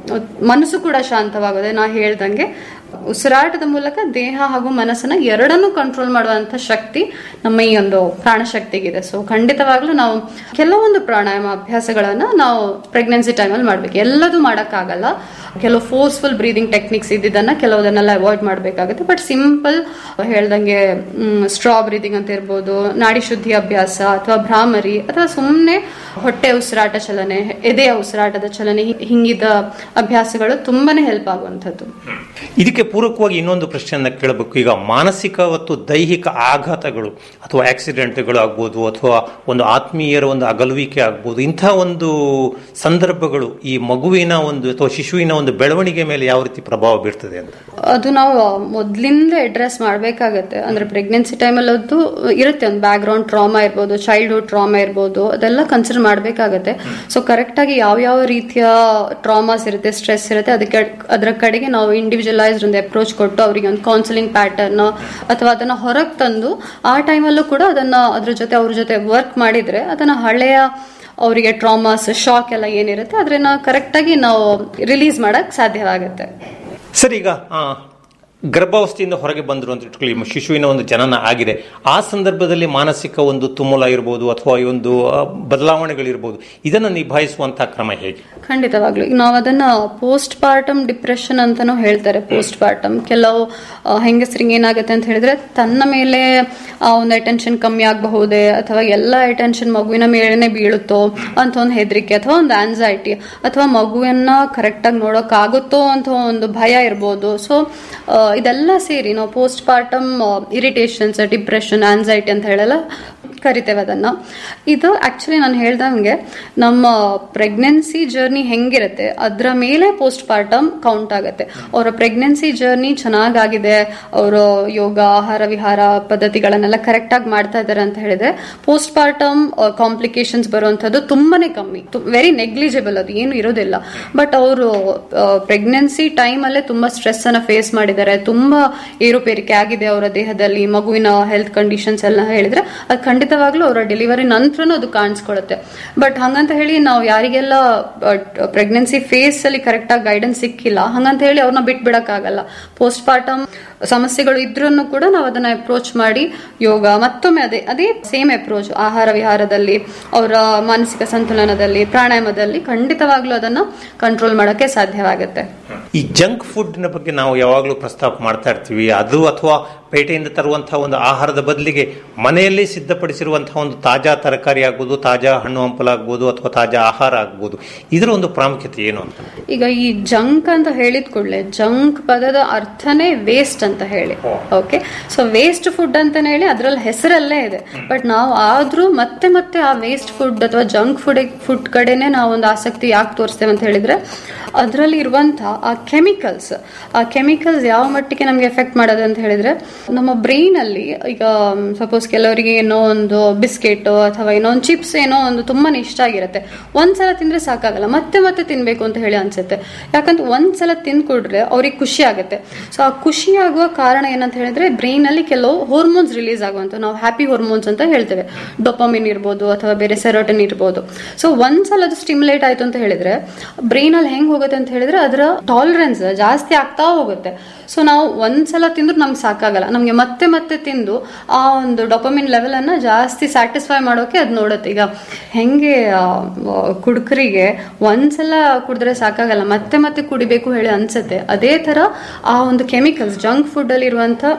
ಮನಸ್ಸು ಕೂಡ ಶಾಂತವಾಗೋದೆ ನಾ ಹೇಳ್ದಂಗೆ ಉಸಿರಾಟದ ಮೂಲಕ ದೇಹ ಹಾಗೂ ಮನಸ್ಸನ್ನ ಎರಡನ್ನೂ ಕಂಟ್ರೋಲ್ ಮಾಡುವಂತ ಶಕ್ತಿ ನಮ್ಮ ಈ ಒಂದು ಪ್ರಾಣಶಕ್ತಿಗಿದೆ ಸೊ ಖಂಡಿತವಾಗ್ಲೂ ನಾವು ಕೆಲವೊಂದು ಪ್ರಾಣಾಯಾಮ ಅಭ್ಯಾಸಗಳನ್ನ ನಾವು ಪ್ರೆಗ್ನೆನ್ಸಿ ಟೈಮಲ್ಲಿ ಮಾಡ್ಬೇಕು ಎಲ್ಲದೂ ಮಾಡೋಕ್ಕಾಗಲ್ಲ ಕೆಲವು ಫೋರ್ಸ್ಫುಲ್ ಬ್ರೀದಿಂಗ್ ಟೆಕ್ನಿಕ್ಸ್ ಇದ್ದಿದ್ದನ್ನ ಕೆಲವುದನ್ನೆಲ್ಲ ಅವಾಯ್ಡ್ ಮಾಡಬೇಕಾಗುತ್ತೆ ಬಟ್ ಸಿಂಪಲ್ ಹೇಳ್ದಂಗೆ ಸ್ಟ್ರಾ ಬ್ರೀದಿಂಗ್ ಅಂತ ಇರ್ಬೋದು ನಾಡಿ ಶುದ್ಧಿ ಅಭ್ಯಾಸ ಅಥವಾ ಭ್ರಾಮರಿ ಅಥವಾ ಸುಮ್ಮನೆ ಹೊಟ್ಟೆ ಉಸಿರಾಟ ಚಲನೆ ಎದೆಯ ಉಸಿರಾಟದ ಚಲನೆ ಹಿ- ಹಿಂಗಿದ ಅಭ್ಯಾಸಗಳು ತುಂಬಾನೇ ಹೆಲ್ಪ್ ಆಗುವಂಥದ್ದು ಇದಕ್ಕೆ ಪೂರಕವಾಗಿ ಇನ್ನೊಂದು ಪ್ರಶ್ನೆಯನ್ನ ಕೇಳಬೇಕು ಈಗ ಮಾನಸಿಕ ಮತ್ತು ದೈಹಿಕ ಆಘಾತಗಳು ಅಥವಾ ಆಕ್ಸಿಡೆಂಟ್ಗಳು ಆಗ್ಬೋದು ಅಥವಾ ಒಂದು ಆತ್ಮೀಯರ ಒಂದು ಅಗಲುವಿಕೆ ಆಗ್ಬೋದು ಇಂಥ ಒಂದು ಸಂದರ್ಭಗಳು ಈ ಮಗುವಿನ ಒಂದು ಅಥವಾ ಶಿಶುವಿನ ಒಂದು ಬೆಳವಣಿಗೆ ಮೇಲೆ ಯಾವ ರೀತಿ ಪ್ರಭಾವ ಬೀರ್ತದೆ ಅಂತ ಅದು ನಾವು ಮೊದ್ಲಿಂದ ಅಡ್ರೆಸ್ ಮಾಡ್ಬೇಕಾಗತ್ತೆ ಅಂದ್ರೆ ಪ್ರೆಗ್ನೆನ್ಸಿ ಟೈಮಲ್ಲಿ ಅದು ಇರುತ್ತೆ ಒಂದು ಬ್ಯಾಕ್ ಗ್ರೌಂಡ್ ಟ್ರಾಮಾ ಇರ್ಬೋದು ಚೈಲ್ಡ್ಹುಡ್ ಟ್ರಾಮಾ ಇರ್ಬೋದು ಅದೆಲ್ಲ ಕನ್ಸಿಡರ್ ಮಾಡ್ಬೇಕಾಗತ್ತೆ ಸೊ ಕರೆಕ್ಟ್ ಆಗಿ ಯಾವ ಯಾವ ರೀತಿಯ ಟ್ರಾಮಾಸ್ ಇರುತ್ತೆ ಸ್ಟ್ರೆಸ್ ಇರುತ್ತೆ ಅದಕ್ಕೆ ಅದರ ಕಡೆಗೆ ನಾವು ಇಂಡಿವಿಜುವಲೈಸ್ಡ್ ಒಂದು ಅಪ್ರೋಚ್ ಕೊಟ್ಟು ಅವರಿಗೆ ಒಂದು ಕೌನ್ಸಿಲಿಂಗ್ ಪ್ಯಾಟರ್ನ್ ಅಥವಾ ಅದನ್ನ ಹೊರಗೆ ತಂದು ಆ ಟೈಮಲ್ಲೂ ಕೂಡ ಅದನ್ನ ಅದ್ರ ಜೊತೆ ಅವ್ರ ಜೊತೆ ವರ್ಕ್ ಮಾಡಿದ್ರೆ ಅದನ್ನ ಹಳೆಯ ಅವರಿಗೆ ಟ್ರಾಮಾಸ್ ಶಾಕ್ ಎಲ್ಲ ಏನಿರುತ್ತೆ ಅದನ್ನ ಕರೆಕ್ಟಾಗಿ ನಾವು ರಿಲೀಸ್ ಮಾಡಕ್ ಸಾಧ್ಯವಾಗುತ್ತೆ ಸರ್ ಈಗ ಆ, ಗರ್ಭಾವಸ್ಥೆಯಿಂದ ಹೊರಗೆ ಬಂದರು ಅಂತ ಇಟ್ಕೊಳ್ಳಿ ಮ- ಶಿಶುವಿನ ಒಂದು ಜನನ ಆಗಿದೆ ಆ ಸಂದರ್ಭದಲ್ಲಿ ಮಾನಸಿಕ ಒಂದು ತುಮುಲ ಇರ್ಬೋದು ಅಥವಾ ಈ ಒಂದು ಆ, ಬದಲಾವಣೆಗಳಿರ್ಬೋದು ಇದನ್ನು ನಿಭಾಯಿಸುವಂತಹ ಕ್ರಮ ಹೇಗೆ ಖಂಡಿತವಾಗ್ಲು ಈಗ ನಾವು ಅದನ್ನ ಪೋಸ್ಟ್ ಪಾರ್ಟಮ್ ಡಿಪ್ರೆಷನ್ ಅಂತಾನೂ ಹೇಳ್ತಾರೆ ಪೋಸ್ಟ್ ಪಾರ್ಟಮ್ ಕೆಲವು ಆ, ಹೆಂಗಸರಿಗೆ ಏನಾಗುತ್ತೆ ಅಂತ ಹೇಳಿದ್ರೆ ತನ್ನ ಮೇಲೆ ಆ ಒಂದು ಅಟೆನ್ಷನ್ ಕಮ್ಮಿ ಆಗಬಹುದೇ ಅಥವಾ ಎಲ್ಲ ಅಟೆನ್ಷನ್ ಮಗುವಿನ ಮೇಲೆನೆ ಬೀಳುತ್ತೋ ಅಂತ ಒಂದು ಹೆದರಿಕೆ ಅಥವಾ ಒಂದು ಆನ್ಸೈಟಿ ಅಥವಾ ಮಗುವನ್ನ ಕರೆಕ್ಟಾಗಿ ನೋಡೋಕ್ ಆಗುತ್ತೋ ಅಂತ ಒಂದು ಭಯ ಇರ್ಬೋದು ಸೊ ಇದೆಲ್ಲ ಸೇರಿ ನಾವು postpartum irritations depression anxiety ಅಂತ ಹೇಳಲ್ಲ ಕರಿತೇವೆ ಅದನ್ನ ಇದು ಆಕ್ಚುಲಿ ನಾನು ಹೇಳ್ದಂಗೆ ನಮ್ಮ ಪ್ರೆಗ್ನೆನ್ಸಿ ಜರ್ನಿ ಹೆಂಗಿರುತ್ತೆ ಅದರ ಮೇಲೆ ಪೋಸ್ಟ್ ಪಾರ್ಟಮ್ ಕೌಂಟ್ ಆಗುತ್ತೆ ಅವರ ಪ್ರೆಗ್ನೆನ್ಸಿ ಜರ್ನಿ ಚೆನ್ನಾಗಾಗಿದೆ ಅವರು ಯೋಗ ಆಹಾರ ವಿಹಾರ ಪದ್ಧತಿಗಳನ್ನೆಲ್ಲ ಕರೆಕ್ಟ್ ಆಗಿ ಮಾಡ್ತಾ ಇದ್ದಾರೆ ಅಂತ ಹೇಳಿದ್ರೆ ಪೋಸ್ಟ್ ಪಾರ್ಟಮ್ ಕಾಂಪ್ಲಿಕೇಶನ್ಸ್ ಬರುವಂತದ್ದು ತುಂಬಾನೇ ಕಮ್ಮಿ ವೆರಿ ನೆಗ್ಲಿಜಿಬಲ್ ಅದು ಏನು ಇರೋದಿಲ್ಲ ಬಟ್ ಅವರು ಪ್ರೆಗ್ನೆನ್ಸಿ ಟೈಮ್ ಅಲ್ಲೇ ತುಂಬಾ ಸ್ಟ್ರೆಸ್ ಅನ್ನ ಫೇಸ್ ಮಾಡಿದ್ದಾರೆ ತುಂಬಾ ಏರುಪೇರಿಕೆ ಆಗಿದೆ ಅವರ ದೇಹದಲ್ಲಿ ಮಗುವಿನ ಹೆಲ್ತ್ ಕಂಡೀಷನ್ಸ್ ಎಲ್ಲ ಹೇಳಿದ್ರೆ ಅದು ಖಂಡಿತವಾಗ್ಲೂ ಅವರ ಡೆಲಿವರಿ ನಂತರನೂ ಅದು ಕಾಣಿಸ್ಕೊಳ್ಳುತ್ತೆ ಬಟ್ ಹಂಗಂತ ಹೇಳಿ ನಾವು ಯಾರಿಗೆಲ್ಲ ಪ್ರೆಗ್ನೆನ್ಸಿ ಫೇಸ್ ಅಲ್ಲಿ ಕರೆಕ್ಟ್ ಆಗಿ ಗೈಡೆನ್ಸ್ ಸಿಕ್ಕಿಲ್ಲ ಹಂಗಂತ ಹೇಳಿ ಅವ್ರನ್ನ ಬಿಟ್ಬಿಡಕ್ಕಾಗಲ್ಲ ಪೋಸ್ಟ್ ಪಾರ್ಟಮ್ ಸಮಸ್ಯೆಗಳು ಇದ್ರೂ ಕೂಡ ನಾವು ಅದನ್ನ ಅಪ್ರೋಚ್ ಮಾಡಿ ಯೋಗ ಮತ್ತೊಮ್ಮೆ ಅದೇ ಅದೇ ಸೇಮ್ ಅಪ್ರೋಚ್ ಆಹಾರ ವಿಹಾರದಲ್ಲಿ ಅವರ ಮಾನಸಿಕ ಸಂತುಲನದಲ್ಲಿ ಪ್ರಾಣಾಯಾಮದಲ್ಲಿ ಖಂಡಿತವಾಗ್ಲೂ ಅದನ್ನ ಕಂಟ್ರೋಲ್ ಮಾಡಕ್ಕೆ ಸಾಧ್ಯವಾಗುತ್ತೆ ಈ ಜಂಕ್ ಫುಡ್ನ ಬಗ್ಗೆ ನಾವು ಯಾವಾಗಲೂ ಪ್ರಸ್ತಾಪ ಮಾಡ್ತಾ ಇರ್ತೀವಿ ಅದು ಅಥವಾ ಪೇಟೆಯಿಂದ ತರುವಂತಹ ಒಂದು ಆಹಾರದ ಬದಲಿಗೆ ಮನೆಯಲ್ಲೇ ಸಿದ್ಧಪಡಿಸಿರುವಂತಹ ಒಂದು ತಾಜಾ ತರಕಾರಿ ಆಗ್ಬೋದು ತಾಜಾ ಹಣ್ಣು ಹಂಪಲ ಆಗ್ಬೋದು ಅಥವಾ ತಾಜಾ ಆಹಾರ ಆಗ್ಬೋದು ಇದರ ಒಂದು ಪ್ರಾಮುಖ್ಯತೆ ಏನು ಅಂತ ಈಗ ಈ ಜಂಕ್ ಅಂತ ಹೇಳಿದ ಕೂಡಲೇ ಜಂಕ್ ಪದದ ಅರ್ಥನೇ ವೇಸ್ಟ್ ಅಂತ ಹೇಳಿ ಓಕೆ ಸೊ ವೇಸ್ಟ್ ಫುಡ್ ಅಂತಾನೆ ಹೇಳಿ ಅದ್ರಲ್ಲಿ ಹೆಸರಲ್ಲೇ ಇದೆ ಬಟ್ ನಾವು ಆದ್ರೂ ಮತ್ತೆ ಮತ್ತೆ ಆ ವೇಸ್ಟ್ ಫುಡ್ ಅಥವಾ ಜಂಕ್ ಫುಡ್ ಫುಡ್ ಕಡೆನೆ ನಾವು ಒಂದು ಆಸಕ್ತಿ ಯಾಕೆ ತೋರಿಸ್ತೇವೆ ಅಂತ ಹೇಳಿದ್ರೆ ಅದರಲ್ಲಿ ಇರುವಂತಹ ಆ ಕೆಮಿಕಲ್ಸ್ ಆ ಕೆಮಿಕಲ್ಸ್ ಯಾವ ಮಟ್ಟಿಗೆ ನಮ್ಗೆ ಎಫೆಕ್ಟ್ ಮಾಡೋದು ಅಂತ ಹೇಳಿದ್ರೆ ನಮ್ಮ ಬ್ರೈನ್ ಅಲ್ಲಿ ಈಗ ಸಪೋಸ್ ಕೆಲವರಿಗೆ ಏನೋ ಒಂದು ಬಿಸ್ಕೆಟ್ ಅಥವಾ ಏನೋ ಒಂದು ಚಿಪ್ಸ್ ಏನೋ ಒಂದು ತುಂಬಾನೇ ಇಷ್ಟ ಆಗಿರುತ್ತೆ ಒಂದ್ಸಲ ತಿಂದ್ರೆ ಸಾಕಾಗಲ್ಲ ಮತ್ತೆ ಮತ್ತೆ ತಿನ್ಬೇಕು ಅಂತ ಹೇಳಿ ಅನ್ಸುತ್ತೆ ಯಾಕಂದ್ರೆ ಒಂದ್ಸಲ ತಿಂದ್ಕೊಡ್ರೆ ಅವ್ರಿಗೆ ಖುಷಿ ಆಗುತ್ತೆ ಸೊ ಆ ಖುಷಿ ಆಗುವ ಕಾರಣ ಏನಂತ ಹೇಳಿದ್ರೆ ಬ್ರೈನ್ ಅಲ್ಲಿ ಕೆಲವು ಹಾರ್ಮೋನ್ಸ್ ರಿಲೀಸ್ ಆಗುವಂತ ನಾವು ಹ್ಯಾಪಿ ಹಾರ್ಮೋನ್ಸ್ ಅಂತ ಹೇಳ್ತೇವೆ ಡೊಪಮಿನ್ ಇರ್ಬೋದು ಅಥವಾ ಬೇರೆ ಸೆರೋಟನ್ ಇರ್ಬೋದು ಸೊ ಒಂದ್ಸಲ ಅದು ಸ್ಟಿಮ್ಯುಲೇಟ್ ಆಯ್ತು ಅಂತ ಹೇಳಿದ್ರೆ ಬ್ರೈನ್ ಅಲ್ಲಿ ಹೆಂಗ್ ಹೋಗುತ್ತೆ ಅಂತ ಹೇಳಿದ್ರೆ ಅದರ ಟಾಲರೆನ್ಸ್ ಜಾಸ್ತಿ ಆಗ್ತಾ ಹೋಗುತ್ತೆ ಸೊ ನಾವು ಒಂದ್ಸಲ ತಿಂದ್ರು ನಮ್ಗೆ ಸಾಕಾಗಲ್ಲ ನಮ್ಗೆ ಮತ್ತೆ ಮತ್ತೆ ತಿಂದು ಆ ಒಂದು ಡೊಪಮಿನ್ ಲೆವೆಲ್ ಅನ್ನ ಜಾಸ್ತಿ ಸ್ಯಾಟಿಸ್ಫೈ ಮಾಡೋಕೆ ಅದು ನೋಡುತ್ತೆ ಈಗ ಹೆಂಗೆ ಆ, ಕುಡುಕರಿಗೆ ಒಂದ್ಸಲ ಕುಡಿದ್ರೆ ಸಾಕಾಗಲ್ಲ ಮತ್ತೆ ಮತ್ತೆ ಕುಡಿಬೇಕು ಹೇಳಿ ಅನ್ಸುತ್ತೆ ಅದೇ ತರ ಆ ಒಂದು ಕೆಮಿಕಲ್ಸ್ ಜಂಕ್ ಫುಡ್ ಅಲ್ಲಿ ಇರುವಂತ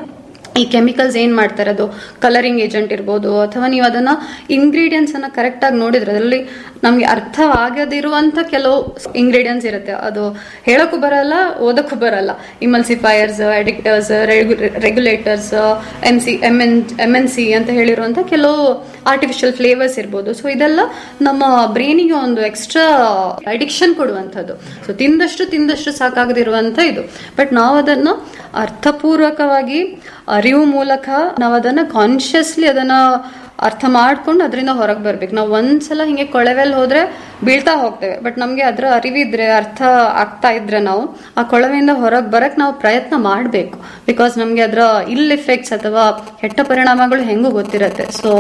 ಈ ಕೆಮಿಕಲ್ಸ್ ಏನ್ ಮಾಡ್ತಾರೆ ಅದು ಕಲರಿಂಗ್ ಏಜೆಂಟ್ ಇರ್ಬೋದು ಅಥವಾ ನೀವು ಅದನ್ನ ಇಂಗ್ರೀಡಿಯೆಂಟ್ಸ್ ಅನ್ನ ಕರೆಕ್ಟ್ ಆಗಿ ನೋಡಿದ್ರೆ ಅದರಲ್ಲಿ ನಮ್ಗೆ ಅರ್ಥವಾಗದಿರುವಂತ ಕೆಲವು ಇಂಗ್ರೀಡಿಯೆಂಟ್ಸ್ ಇರುತ್ತೆ ಅದು ಹೇಳಕ್ಕೂ ಬರಲ್ಲ ಓದಕ್ಕೂ ಬರಲ್ಲ emulsifiers addictors regulators M C M N M N C ಅಂತ ಹೇಳಿರುವಂತ ಕೆಲವು ಆರ್ಟಿಫಿಷಿಯಲ್ ಫ್ಲೇವರ್ಸ್ ಇರ್ಬೋದು ಸೊ ಇದೆಲ್ಲ ನಮ್ಮ ಬ್ರೈನಿಗೆ ಒಂದು ಎಕ್ಸ್ಟ್ರಾ ಅಡಿಕ್ಷನ್ ಕೊಡುವಂಥದ್ದು ಸೊ ತಿಂದಷ್ಟು ತಿಂದಷ್ಟು ಸಾಕಾಗದಿರುವಂತ ಇದು ಬಟ್ ನಾವು ಅದನ್ನು ಅರ್ಥಪೂರ್ವಕವಾಗಿ ಅರಿವು ಮೂಲಕ ನಾವು ಅದನ್ನ ಕಾನ್ಶಿಯಸ್ಲಿ ಅದನ್ನ ಅರ್ಥ ಮಾಡ್ಕೊಂಡು ಅದರಿಂದ ಹೊರಗೆ ಬರ್ಬೇಕು ನಾವು ಒಂದ್ಸಲ ಹಿಂಗೆ ಕೊಳವೆಲ್ ಹೋದ್ರೆ ಬೀಳ್ತಾ ಹೋಗ್ತೇವೆ ಬಟ್ ನಮ್ಗೆ ಅದರ ಅರಿವಿದ್ರೆ ಅರ್ಥ ಆಗ್ತಾ ಇದ್ರೆ ನಾವು ಆ ಕೊಳವೆಯಿಂದ ಹೊರಗೆ ಬರಕ್ ನಾವು ಪ್ರಯತ್ನ ಮಾಡಬೇಕು ಬಿಕಾಸ್ ನಮ್ಗೆ ಅದರ ಇಲ್ ಎಫೆಕ್ಟ್ಸ್ ಅಥವಾ ಕೆಟ್ಟ ಪರಿಣಾಮಗಳು ಹೆಂಗೂ ಗೊತ್ತಿರತ್ತೆ ಸೊ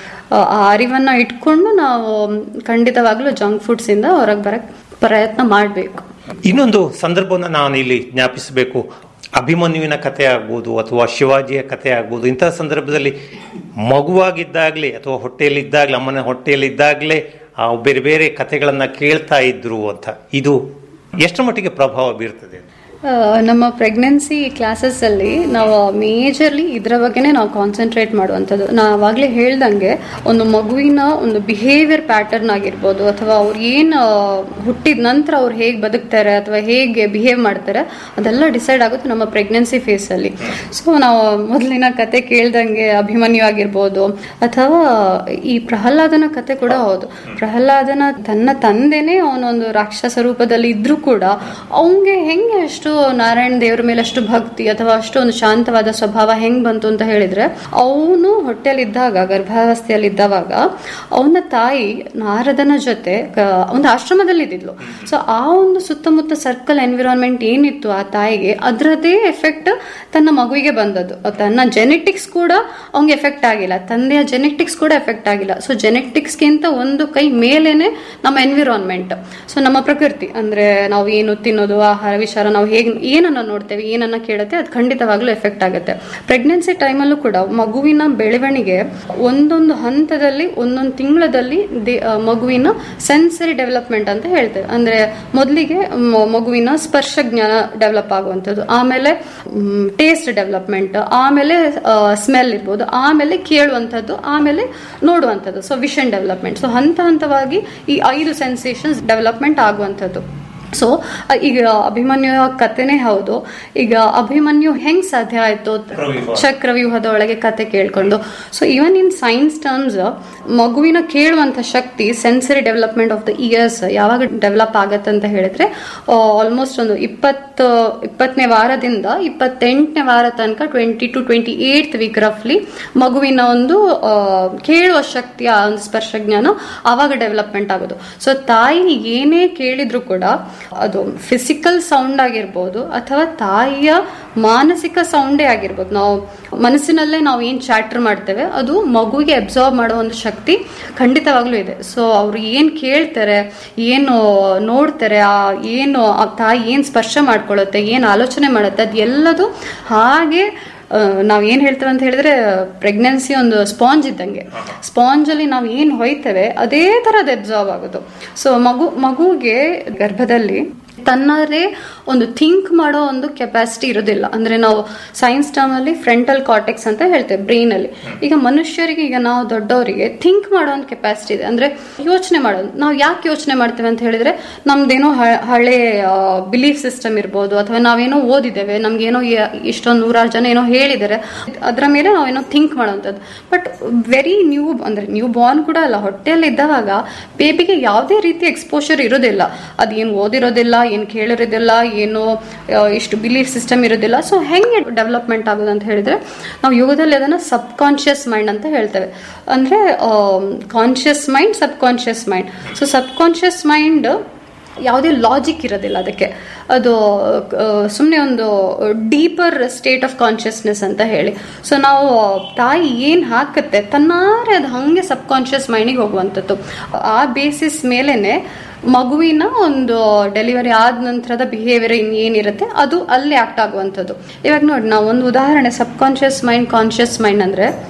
ಆ ಅರಿವನ್ನ ಇಟ್ಕೊಂಡು ನಾವು ಖಂಡಿತವಾಗ್ಲೂ ಜಂಕ್ ಫುಡ್ಸ್ ಇಂದ ಹೊರಗೆ ಬರಕ್ ಪ್ರಯತ್ನ ಮಾಡಬೇಕು ಇನ್ನೊಂದು ಸಂದರ್ಭವನ್ನು ನಾನು ಇಲ್ಲಿ ಜ್ಞಾಪಿಸಬೇಕು ಅಭಿಮನ್ಯುವಿನ ಕಥೆ ಆಗ್ಬೋದು ಅಥವಾ ಶಿವಾಜಿಯ ಕಥೆ ಆಗ್ಬೋದು ಇಂತಹ ಸಂದರ್ಭದಲ್ಲಿ ಮಗುವಾಗಿದ್ದಾಗಲೇ ಅಥವಾ ಹೊಟ್ಟೆಯಲ್ಲಿದ್ದಾಗಲೇ ಅಮ್ಮನ ಹೊಟ್ಟೆಯಲ್ಲಿದ್ದಾಗಲೇ ಆ ಬೇರೆ ಬೇರೆ ಕಥೆಗಳನ್ನ ಕೇಳ್ತಾ ಇದ್ರು ಅಂತ ಇದು ಎಷ್ಟು ಮಟ್ಟಿಗೆ ಪ್ರಭಾವ ಬೀರ್ತದೆ ಆ, ನಮ್ಮ ಪ್ರೆಗ್ನೆನ್ಸಿ ಕ್ಲಾಸಸ್ ಅಲ್ಲಿ ನಾವು ಮೇಜರ್ಲಿ ಇದ್ರ ಬಗ್ಗೆನೇ ನಾವು ಕಾನ್ಸಂಟ್ರೇಟ್ ಮಾಡುವಂಥದ್ದು ನಾ ಅವಾಗಲೇ ಹೇಳ್ದಂಗೆ ಒಂದು ಮಗುವಿನ ಒಂದು ಬಿಹೇವಿಯರ್ ಪ್ಯಾಟರ್ನ್ ಆಗಿರ್ಬೋದು ಅಥವಾ ಅವ್ರು ಏನು ಹುಟ್ಟಿದ ನಂತರ ಅವ್ರು ಹೇಗೆ ಬದುಕ್ತಾರೆ ಅಥವಾ ಹೇಗೆ ಬಿಹೇವ್ ಮಾಡ್ತಾರೆ ಅದೆಲ್ಲ ಡಿಸೈಡ್ ಆಗುತ್ತೆ ನಮ್ಮ ಪ್ರೆಗ್ನೆನ್ಸಿ ಫೇಸ್ ಅಲ್ಲಿ ಸೊ ನಾವು ಮೊದಲಿನ ಕತೆ ಕೇಳ್ದಂಗೆ ಅಭಿಮನ್ಯು ಆಗಿರ್ಬೋದು ಅಥವಾ ಈ ಪ್ರಹ್ಲಾದನ ಕತೆ ಕೂಡ ಹೌದು ಪ್ರಹ್ಲಾದನ ತನ್ನ ತಂದೆನೇ ಅವನೊಂದು ರಾಕ್ಷಸ ರೂಪದಲ್ಲಿ ಇದ್ರೂ ಕೂಡ ಅವಂಗೆ ಹೆಂಗೆ ಅಷ್ಟು ನಾರಾಯಣ ದೇವರ ಮೇಲೆ ಅಷ್ಟು ಭಕ್ತಿ ಅಥವಾ ಅಷ್ಟು ಒಂದು ಶಾಂತವಾದ ಸ್ವಭಾವ ಹೆಂಗ್ ಬಂತು ಅಂತ ಹೇಳಿದ್ರೆ ಅವನು ಹೊಟ್ಟೆಯಲ್ಲಿದ್ದಾಗ ಗರ್ಭಾವಸ್ಥೆಯಲ್ಲಿದ್ದವಾಗ ಅವನ ತಾಯಿ ನಾರದನ ಜೊತೆ ಕ- ಒಂದು ಆಶ್ರಮದಲ್ಲಿ ಇದ್ದಿದ್ಲು ಸೊ ಆ ಒಂದು ಸುತ್ತಮುತ್ತ ಸರ್ಕಲ್ ಎನ್ವಿರಾನ್ಮೆಂಟ್ ಏನಿತ್ತು ಆ ತಾಯಿಗೆ ಅದರದೇ ಎಫೆಕ್ಟ್ ತನ್ನ ಮಗುವಿಗೆ ಬಂದದ್ದು ತನ್ನ ಜೆನೆಟಿಕ್ಸ್ ಕೂಡ ಅವ್ನಿಗೆ ಎಫೆಕ್ಟ್ ಆಗಿಲ್ಲ ತಂದೆಯ ಜೆನೆಟಿಕ್ಸ್ ಕೂಡ ಎಫೆಕ್ಟ್ ಆಗಿಲ್ಲ ಸೊ ಜೆನೆಟಿಕ್ಸ್ಗಿಂತ ಒಂದು ಕೈ ಮೇಲೇನೆ ನಮ್ಮ ಎನ್ವಿರಾನ್ಮೆಂಟ್ ಸೊ ನಮ್ಮ ಪ್ರಕೃತಿ ಅಂದ್ರೆ ನಾವು ಏನು ತಿನ್ನೋದು ಆಹಾರ ವಿಚಾರ ನಾವು ಹೇಗೆ ಏನನ್ನ ನೋಡ್ತೇವೆ ಏನನ್ನ ಕೇಳುತ್ತೆ ಅದು ಖಂಡಿತವಾಗ್ಲೂ ಎಫೆಕ್ಟ್ ಆಗುತ್ತೆ ಪ್ರೆಗ್ನೆನ್ಸಿ ಟೈಮಲ್ಲೂ ಕೂಡ ಮಗುವಿನ ಬೆಳವಣಿಗೆ ಒಂದೊಂದು ಹಂತದಲ್ಲಿ ಒಂದೊಂದು ತಿಂಗಳಲ್ಲಿ ಮಗುವಿನ ಸೆನ್ಸರಿ ಡೆವಲಪ್ಮೆಂಟ್ ಅಂತ ಹೇಳ್ತೇವೆ ಅಂದ್ರೆ ಮೊದಲಿಗೆ ಮಗುವಿನ ಸ್ಪರ್ಶ ಜ್ಞಾನ ಡೆವಲಪ್ ಆಗುವಂಥದ್ದು ಆಮೇಲೆ ಟೇಸ್ಟ್ ಡೆವಲಪ್ಮೆಂಟ್ ಆಮೇಲೆ ಸ್ಮೆಲ್ ಇರ್ಬೋದು ಆಮೇಲೆ ಕೇಳುವಂಥದ್ದು ಆಮೇಲೆ ನೋಡುವಂಥದ್ದು ಸೊ ವಿಷನ್ ಡೆವಲಪ್ಮೆಂಟ್ ಸೊ ಹಂತ ಹಂತವಾಗಿ ಈ ಐದು ಸೆನ್ಸೇಷನ್ಸ್ ಡೆವಲಪ್ಮೆಂಟ್ ಆಗುವಂಥದ್ದು ಸೊ ಈಗ ಅಭಿಮನ್ಯು ಕಥೆನೇ ಹೌದು ಈಗ ಅಭಿಮನ್ಯು ಹೆಂಗ್ ಸಾಧ್ಯ ಆಯ್ತು ಚಕ್ರವ್ಯೂಹದ ಒಳಗೆ ಕತೆ ಕೇಳ್ಕೊಂಡು so even in science terms ಮಗುವಿನ ಕೇಳುವಂತ ಶಕ್ತಿ sensory development of the ears ಯಾವಾಗ ಡೆವಲಪ್ ಆಗತ್ತೆ ಅಂತ ಹೇಳಿದ್ರೆ ಆಲ್ಮೋಸ್ಟ್ ಒಂದು ಇಪ್ಪತ್ತು ಇಪ್ಪತ್ತನೇ ವಾರದಿಂದ ಇಪ್ಪತ್ತೆಂಟನೇ ವಾರ ತನಕ twenty to twenty eight week ರಫ್ಲಿ ಮಗುವಿನ ಒಂದು ಆ, ಕೇಳುವ ಶಕ್ತಿ ಆ ಒಂದು ಸ್ಪರ್ಶ ಜ್ಞಾನ ಆವಾಗ ಡೆವಲಪ್ಮೆಂಟ್ ಆಗೋದು ಸೊ ತಾಯಿ ಏನೇ ಕೇಳಿದ್ರು ಕೂಡ ಅದು ಫಿಸಿಕಲ್ ಸೌಂಡ್ ಆಗಿರ್ಬೋದು ಅಥವಾ ತಾಯಿಯ ಮಾನಸಿಕ ಸೌಂಡೇ ಆಗಿರ್ಬೋದು ನಾವು ಮನಸ್ಸಿನಲ್ಲೇ ನಾವು ಏನ್ ಚಾಟರ್ ಮಾಡ್ತೇವೆ ಅದು ಮಗುವಿಗೆ ಅಬ್ಸಾರ್ವ್ ಮಾಡೋ ಒಂದು ಶಕ್ತಿ ಖಂಡಿತವಾಗ್ಲೂ ಇದೆ ಸೊ ಅವ್ರು ಏನ್ ಕೇಳ್ತಾರೆ ಏನು ನೋಡ್ತಾರೆ ಆ ಏನು ಆ ತಾಯಿ ಏನ್ ಸ್ಪರ್ಶ ಮಾಡ್ಕೊಳ್ಳುತ್ತೆ ಏನ್ ಆಲೋಚನೆ ಮಾಡುತ್ತೆ ಅದು ಎಲ್ಲದು ಹಾಗೆ ನಾವ್ ಏನ್ ಹೇಳ್ತೇವೆ ಅಂತ ಹೇಳಿದ್ರೆ ಪ್ರೆಗ್ನೆನ್ಸಿ ಒಂದು ಸ್ಪಾಂಜ್ ಇದ್ದಂಗೆ ಸ್ಪಾಂಜ್ ಅಲ್ಲಿ ನಾವು ಏನ್ ಹೊಯ್ತೇವೆ ಅದೇ ತರದ್ ಅಬ್ಸಾರ್ವ್ ಆಗೋದು ಸೊ ಮಗು ಮಗುಗೆ ಗರ್ಭದಲ್ಲಿ ತನ್ನದೇ ಒಂದು ಥಿಂಕ್ ಮಾಡೋ ಒಂದು ಕೆಪಾಸಿಟಿ ಇರೋದಿಲ್ಲ ಅಂದ್ರೆ ನಾವು ಸೈನ್ಸ್ ಟರ್ಮ್ ಅಲ್ಲಿ ಫ್ರಂಟಲ್ ಕಾರ್ಟೆಕ್ಸ್ ಅಂತ ಹೇಳ್ತೇವೆ ಬ್ರೈನ್ ಅಲ್ಲಿ ಈಗ ಮನುಷ್ಯರಿಗೆ ಈಗ ನಾವು ದೊಡ್ಡವರಿಗೆ ಥಿಂಕ್ ಮಾಡೋ ಒಂದು ಕೆಪಾಸಿಟಿ ಇದೆ ಅಂದ್ರೆ ಯೋಚನೆ ಮಾಡೋದು ನಾವು ಯಾಕೆ ಯೋಚನೆ ಮಾಡ್ತೇವೆ ಅಂತ ಹೇಳಿದ್ರೆ ನಮ್ದೇನೋ ಹ- ಹಳೆ ಬಿಲೀಫ್ ಸಿಸ್ಟಮ್ ಇರ್ಬೋದು ಅಥವಾ ನಾವೇನೋ ಓದಿದ್ದೇವೆ ನಮ್ಗೇನೋ ಯ- ಇಷ್ಟೊಂದು ನೂರಾರು ಜನ ಏನೋ ಹೇಳಿದ್ದಾರೆ ಅದರ ಮೇಲೆ ನಾವೇನೋ ಥಿಂಕ್ ಮಾಡೋಂಥದ್ದು ಬಟ್ ವೆರಿ ನ್ಯೂ ಅಂದ್ರೆ ನ್ಯೂ ಬಾರ್ನ್ ಕೂಡ ಅಲ್ಲ ಹೊಟ್ಟೆಯಲ್ಲಿ ಇದ್ದವಾಗ ಬೇಬಿಗೆ ಯಾವುದೇ ರೀತಿ ಎಕ್ಸ್ಪೋಷರ್ ಇರೋದಿಲ್ಲ ಅದೇನು ಓದಿರೋದಿಲ್ಲ ಏನು ಕೇಳಿರೋದಿಲ್ಲ ಏನು ಆ, ಇಷ್ಟು ಬಿಲೀಫ್ ಸಿಸ್ಟಮ್ ಇರೋದಿಲ್ಲ ಸೊ ಹೆಂಗೆ ಡೆವಲಪ್ಮೆಂಟ್ ಆಗೋದು ಅಂತ ಹೇಳಿದ್ರೆ ನಾವು ಯೋಗದಲ್ಲಿ ಅದನ್ನ ಸಬ್ ಕಾನ್ಶಿಯಸ್ ಮೈಂಡ್ ಅಂತ ಹೇಳ್ತೇವೆ ಅಂದ್ರೆ conscious mind subconscious mind so subconscious mind ಯಾವುದೇ ಲಾಜಿಕ್ ಇರೋದಿಲ್ಲ ಅದಕ್ಕೆ ಅದು ಸುಮ್ಮನೆ ಒಂದು ಡೀಪರ್ ಸ್ಟೇಟ್ ಆಫ್ ಕಾನ್ಷಿಯಸ್ನೆಸ್ ಅಂತ ಹೇಳಿ ಸೊ ನಾವು ತಾಯಿ ಏನು ಹಾಕುತ್ತೆ ತನ್ನಾರೆ ಅದು ಹಾಗೆ ಸಬ್ ಕಾನ್ಷಿಯಸ್ ಮೈಂಡಿಗೆ ಹೋಗುವಂಥದ್ದು ಆ ಬೇಸಿಸ್ ಮೇಲೇನೆ ಮಗುವಿನ ಒಂದು ಡೆಲಿವರಿ ಆದ ನಂತರದ ಬಿಹೇವಿಯರ್ ಏನಿರುತ್ತೆ ಅದು ಅಲ್ಲಿ ಆಕ್ಟ್ ಆಗುವಂಥದ್ದು ಇವಾಗ ನೋಡಿ ನಾವು ಒಂದು ಉದಾಹರಣೆ subconscious mind conscious mind ಅಂದ್ರೆ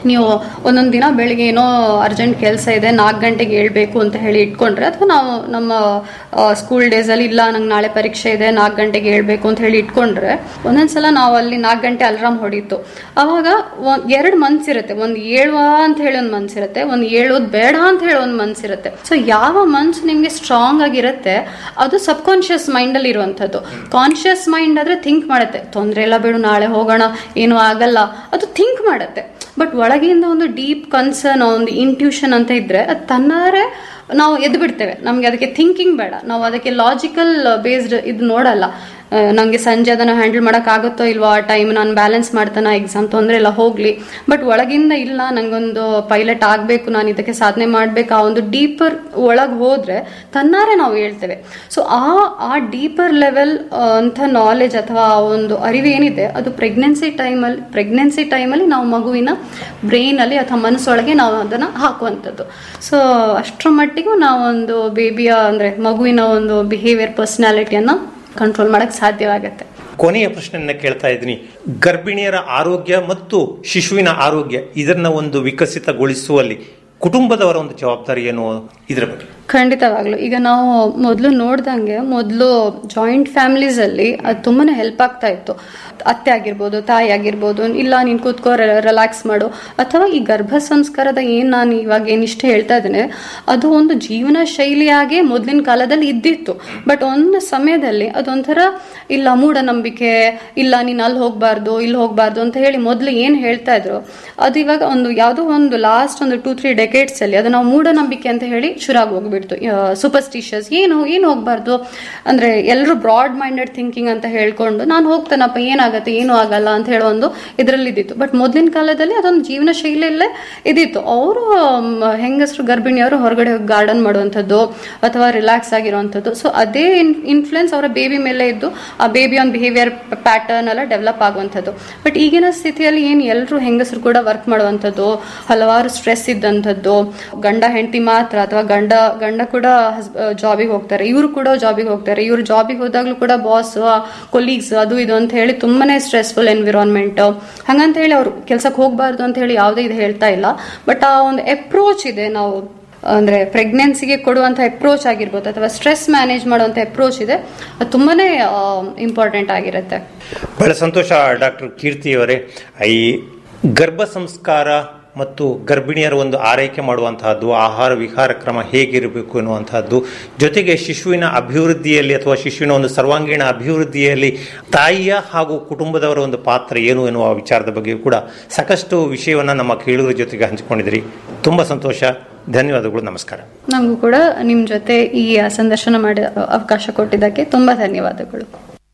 ನೀವು ಒಂದೊಂದು ದಿನ ಬೆಳಿಗ್ಗೆ ಏನೋ ಅರ್ಜೆಂಟ್ ಕೆಲಸ ಇದೆ ನಾಲ್ಕು ಗಂಟೆಗೆ ಹೇಳ್ಬೇಕು ಅಂತ ಹೇಳಿ ಇಟ್ಕೊಂಡ್ರೆ ಅಥವಾ ನಾವು ನಮ್ಮ ಸ್ಕೂಲ್ ಡೇಸಲ್ಲಿ ಇಲ್ಲ ನಂಗೆ ನಾಳೆ ಪರೀಕ್ಷೆ ಇದೆ ನಾಲ್ಕು ಗಂಟೆಗೆ ಹೇಳ್ಬೇಕು ಅಂತ ಹೇಳಿ ಇಟ್ಕೊಂಡ್ರೆ ಒಂದೊಂದ್ಸಲ ನಾವು ಅಲ್ಲಿ ನಾಲ್ಕು ಗಂಟೆ ಅಲ್ರಾಮ್ ಹೊಡೀತು ಅವಾಗ ಎರಡು ಮನ್ಸಿರುತ್ತೆ ಒಂದು ಏಳುವ ಅಂತ ಹೇಳಿ ಒಂದು ಮನ್ಸಿರುತ್ತೆ ಒಂದು ಏಳೋದು ಬೇಡ ಅಂತ ಹೇಳಿ ಒಂದು ಮನ್ಸಿರುತ್ತೆ ಸೊ ಯಾವ ಮನ್ಸು ನಿಮಗೆ ಸ್ಟ್ರಾಂಗ್ ಆಗಿರುತ್ತೆ ಅದು ಸಬ್ ಕಾನ್ಶಿಯಸ್ ಮೈಂಡಲ್ಲಿ ಇರುವಂಥದ್ದು ಕಾನ್ಶಿಯಸ್ ಮೈಂಡ್ ಆದ್ರೆ ಥಿಂಕ್ ಮಾಡುತ್ತೆ ತೊಂದರೆ ಇಲ್ಲ ಬಿಡು ನಾಳೆ ಹೋಗೋಣ ಏನೂ ಆಗಲ್ಲ ಅದು ಥಿಂಕ್ ಮಾಡುತ್ತೆ ಬಟ್ ಒಳಗಿಂದ ಒಂದು ಡೀಪ್ ಕನ್ಸರ್ನ್ ಒಂದು ಇಂಟ್ಯೂಷನ್ ಅಂತ ಇದ್ರೆ ಅದು ತನ್ನಾರೆ ನಾವು ಎದ್ದು ಬಿಡ್ತೇವೆ ನಮ್ಗೆ ಅದಕ್ಕೆ ಥಿಂಕಿಂಗ್ ಬೇಡ ನಾವು ಅದಕ್ಕೆ ಲಾಜಿಕಲ್ ಬೇಸ್ಡ್ ಇದು ನೋಡಲ್ಲ ಆ, ನಂಗೆ ಸಂಜೆ ಅದನ್ನು ಹ್ಯಾಂಡಲ್ ಮಾಡಕ್ ಆಗುತ್ತೋ ಇಲ್ವೋ ಆ ಟೈಮ್ ನಾನು ಬ್ಯಾಲೆನ್ಸ್ ಮಾಡ್ತಾನ ಎಕ್ಸಾಮ್ ತೊಂದರೆ ಇಲ್ಲ ಹೋಗ್ಲಿ ಬಟ್ ಒಳಗಿಂದ ಇಲ್ಲ ನಂಗೊಂದು ಪೈಲಟ್ ಆಗ್ಬೇಕು ನಾನು ಇದಕ್ಕೆ ಸಾಧನೆ ಮಾಡ್ಬೇಕು ಆ ಒಂದು ಡೀಪರ್ ಒಳಗೆ ಹೋದ್ರೆ ತನ್ನಾರೆ ನಾವು ಹೇಳ್ತೇವೆ ಸೊ ಆ ಆ ಡೀಪರ್ ಲೆವೆಲ್ ಅಂತ ನಾಲೆಜ್ ಅಥವಾ ಆ ಒಂದು ಅರಿವು ಏನಿದೆ ಅದು ಪ್ರೆಗ್ನೆನ್ಸಿ ಟೈಮಲ್ಲಿ ಪ್ರೆಗ್ನೆನ್ಸಿ ಟೈಮಲ್ಲಿ ನಾವು ಮಗುವಿನ ಬ್ರೈನಲ್ಲಿ ಅಥವಾ ಮನಸ್ಸೊಳಗೆ ನಾವು ಅದನ್ನ ಹಾಕುವಂಥದ್ದು ಸೊ ಅಷ್ಟರ ಮಟ್ಟಿಗೂ ನಾವೊಂದು ಬೇಬಿಯ ಅಂದ್ರೆ ಮಗುವಿನ ಒಂದು ಬಿಹೇವಿಯರ್ ಪರ್ಸನಾಲಿಟಿಯನ್ನ ಕಂಟ್ರೋಲ್ ಮಾಡಕ್ ಸಾಧ್ಯವಾಗತ್ತೆ ಕೊನೆಯ ಪ್ರಶ್ನೆಯನ್ನ ಕೇಳ್ತಾ ಇದ್ದೀನಿ ಗರ್ಭಿಣಿಯರ ಆರೋಗ್ಯ ಮತ್ತು ಶಿಶುವಿನ ಆರೋಗ್ಯ ಇದನ್ನ ಒಂದು ವಿಕಸಿತಗೊಳಿಸುವಲ್ಲಿ ಕುಟುಂಬದವರ ಒಂದು ಜವಾಬ್ದಾರಿ ಏನು ಇದರ ಬಗ್ಗೆ ಖಂಡಿತವಾಗ್ಲು ಈಗ ನಾವು ಮೊದಲು ನೋಡ್ದಂಗೆ ಮೊದಲು ಜಾಯಿಂಟ್ ಫ್ಯಾಮಿಲೀಸ್ ಅಲ್ಲಿ ಅದು ತುಂಬಾನೇ ಹೆಲ್ಪ್ ಆಗ್ತಾ ಇತ್ತು ಅತ್ತೆ ಆಗಿರ್ಬೋದು ತಾಯಿ ಆಗಿರ್ಬೋದು ಇಲ್ಲ ನೀನ್ ಕೂತ್ಕೋ ರಿಲ್ಯಾಕ್ಸ್ ಮಾಡು ಅಥವಾ ಈ ಗರ್ಭ ಸಂಸ್ಕಾರದ ಏನ್ ನಾನು ಇವಾಗ ಏನಿಷ್ಟು ಹೇಳ್ತಾ ಇದ್ದೇನೆ ಅದು ಒಂದು ಜೀವನ ಶೈಲಿಯಾಗೆ ಮೊದಲಿನ ಕಾಲದಲ್ಲಿ ಇದ್ದಿತ್ತು ಬಟ್ ಒಂದು ಸಮಯದಲ್ಲಿ ಅದೊಂಥರ ಇಲ್ಲ ಮೂಢನಂಬಿಕೆ ಇಲ್ಲ ನೀನ್ ಅಲ್ಲಿ ಹೋಗ್ಬಾರ್ದು ಇಲ್ಲಿ ಹೋಗ್ಬಾರ್ದು ಅಂತ ಹೇಳಿ ಮೊದಲು ಏನ್ ಹೇಳ್ತಾ ಇದ್ರು ಅದು ಇವಾಗ ಒಂದು ಯಾವುದೋ ಒಂದು ಲಾಸ್ಟ್ ಒಂದು ಟೂ ತ್ರೀ ಡೆಕೇಟ್ಸ್ ಅಲ್ಲಿ ಅದು ನಾವು ಮೂಢನಂಬಿಕೆ ಅಂತ ಹೇಳಿ ಶುರುವಾಗಿ ಹೋಗ್ಬಿಡ್ತು ಸೂಪರ್ಸ್ಟಿಷಿಯಸ್ ಏನು ಏನು ಹೋಗ್ಬಾರ್ದು ಅಂದ್ರೆ ಎಲ್ಲರೂ ಬ್ರಾಡ್ ಮೈಂಡೆಡ್ ಥಿಂಕಿಂಗ್ ಅಂತ ಹೇಳ್ಕೊಂಡು ನಾನು ಹೋಗ್ತಾನಪ್ಪ ಏನಾಗತ್ತೆ ಏನು ಆಗಲ್ಲ ಅಂತ ಹೇಳೋ ಒಂದು ಇದರಲ್ಲಿ ಇದ್ದಿತ್ತು ಬಟ್ ಮೊದಲಿನ ಕಾಲದಲ್ಲಿ ಅದೊಂದು ಜೀವನ ಶೈಲಿಯಲ್ಲೇ ಇದಿತ್ತು ಅವರು ಹೆಂಗಸರು ಗರ್ಭಿಣಿಯವರು ಹೊರಗಡೆ ಹೋಗಿ ಗಾರ್ಡನ್ ಮಾಡುವಂಥದ್ದು ಅಥವಾ ರಿಲ್ಯಾಕ್ಸ್ ಆಗಿರುವಂಥದ್ದು ಸೊ ಅದೇ ಇನ್ಫ್ಲುಯೆನ್ಸ್ ಅವರ ಬೇಬಿ ಮೇಲೆ ಇದ್ದು ಆ ಬೇಬಿ ಒಂದು ಬಿಹೇವಿಯರ್ ಪ್ಯಾಟರ್ನ್ ಎಲ್ಲ ಡೆವಲಪ್ ಆಗುವಂಥದ್ದು ಬಟ್ ಈಗಿನ ಸ್ಥಿತಿಯಲ್ಲಿ ಏನು ಎಲ್ಲರೂ ಹೆಂಗಸರು ಕೂಡ ವರ್ಕ್ ಮಾಡುವಂಥದ್ದು ಹಲವಾರು ಸ್ಟ್ರೆಸ್ ಇದ್ದಂಥದ್ದು ಗಂಡ ಹೆಂಡತಿ ಮಾತ್ರ ಅಥವಾ ಗಂಡ ಗಂಡ ಕೂಡ ಜಾಬಿಗೆ ಹೋಗ್ತಾರೆ ಇವರು ಕೂಡ ಜಾಬಿಗೆ ಹೋಗ್ತಾರೆ ಇವರು ಜಾಬಿಗೆ ಹೋದಾಗ್ಲೂ ಕೂಡ ಬಾಸ್ ಕೊಲೀಗ್ಸ್ ಅದು ಇದು ಅಂತ ಹೇಳಿ ತುಂಬಾನೇ ಸ್ಟ್ರೆಸ್ಫುಲ್ ಎನ್ವಿರಾನ್ಮೆಂಟ್ ಹಂಗಂತ ಹೇಳಿ ಅವ್ರು ಕೆಲ್ಸಕ್ಕೆ ಹೋಗ್ಬಾರ್ದು ಅಂತ ಹೇಳಿ ಯಾವುದೇ ಇದು ಹೇಳ್ತಾ ಇಲ್ಲ ಬಟ್ ಆ ಒಂದು ಅಪ್ರೋಚ್ ಇದೆ ನಾವು ಅಂದ್ರೆ ಪ್ರೆಗ್ನೆನ್ಸಿಗೆ ಕೊಡುವಂತ ಅಪ್ರೋಚ್ ಆಗಿರ್ಬೋದು ಅಥವಾ ಸ್ಟ್ರೆಸ್ ಮ್ಯಾನೇಜ್ ಮಾಡುವಂತ ಅಪ್ರೋಚ್ ಇದೆ ಅದು ತುಂಬಾನೇ ಇಂಪಾರ್ಟೆಂಟ್ ಆಗಿರುತ್ತೆ ಬಹಳ ಸಂತೋಷ ಡಾಕ್ಟರ್ ಕೀರ್ತಿಯವರೇ ಈ ಗರ್ಭ ಸಂಸ್ಕಾರ ಮತ್ತು ಗರ್ಭಿಣಿಯರ ಒಂದು ಆರೈಕೆ ಮಾಡುವಂತಹದ್ದು ಆಹಾರ ವಿಹಾರ ಕ್ರಮ ಹೇಗಿರಬೇಕು ಎನ್ನುವಂತಹದ್ದು ಜೊತೆಗೆ ಶಿಶುವಿನ ಅಭಿವೃದ್ಧಿಯಲ್ಲಿ ಅಥವಾ ಶಿಶುವಿನ ಒಂದು ಸರ್ವಾಂಗೀಣ ಅಭಿವೃದ್ಧಿಯಲ್ಲಿ ತಾಯಿಯ ಹಾಗೂ ಕುಟುಂಬದವರ ಒಂದು ಪಾತ್ರ ಏನು ಎನ್ನುವ ವಿಚಾರದ ಬಗ್ಗೆ ಕೂಡ ಸಾಕಷ್ಟು ವಿಷಯವನ್ನು ನಮ್ಮ ಕೇಳುಗರ ಜೊತೆಗೆ ಹಂಚಿಕೊಂಡಿದ್ರಿ ತುಂಬ ಸಂತೋಷ ಧನ್ಯವಾದಗಳು ನಮಸ್ಕಾರ ನಮಗೂ ಕೂಡ ನಿಮ್ ಜೊತೆ ಈ ಸಂದರ್ಶನ ಮಾಡಿ ಅವಕಾಶ ಕೊಟ್ಟಿದ್ದಕ್ಕೆ ತುಂಬಾ ಧನ್ಯವಾದಗಳು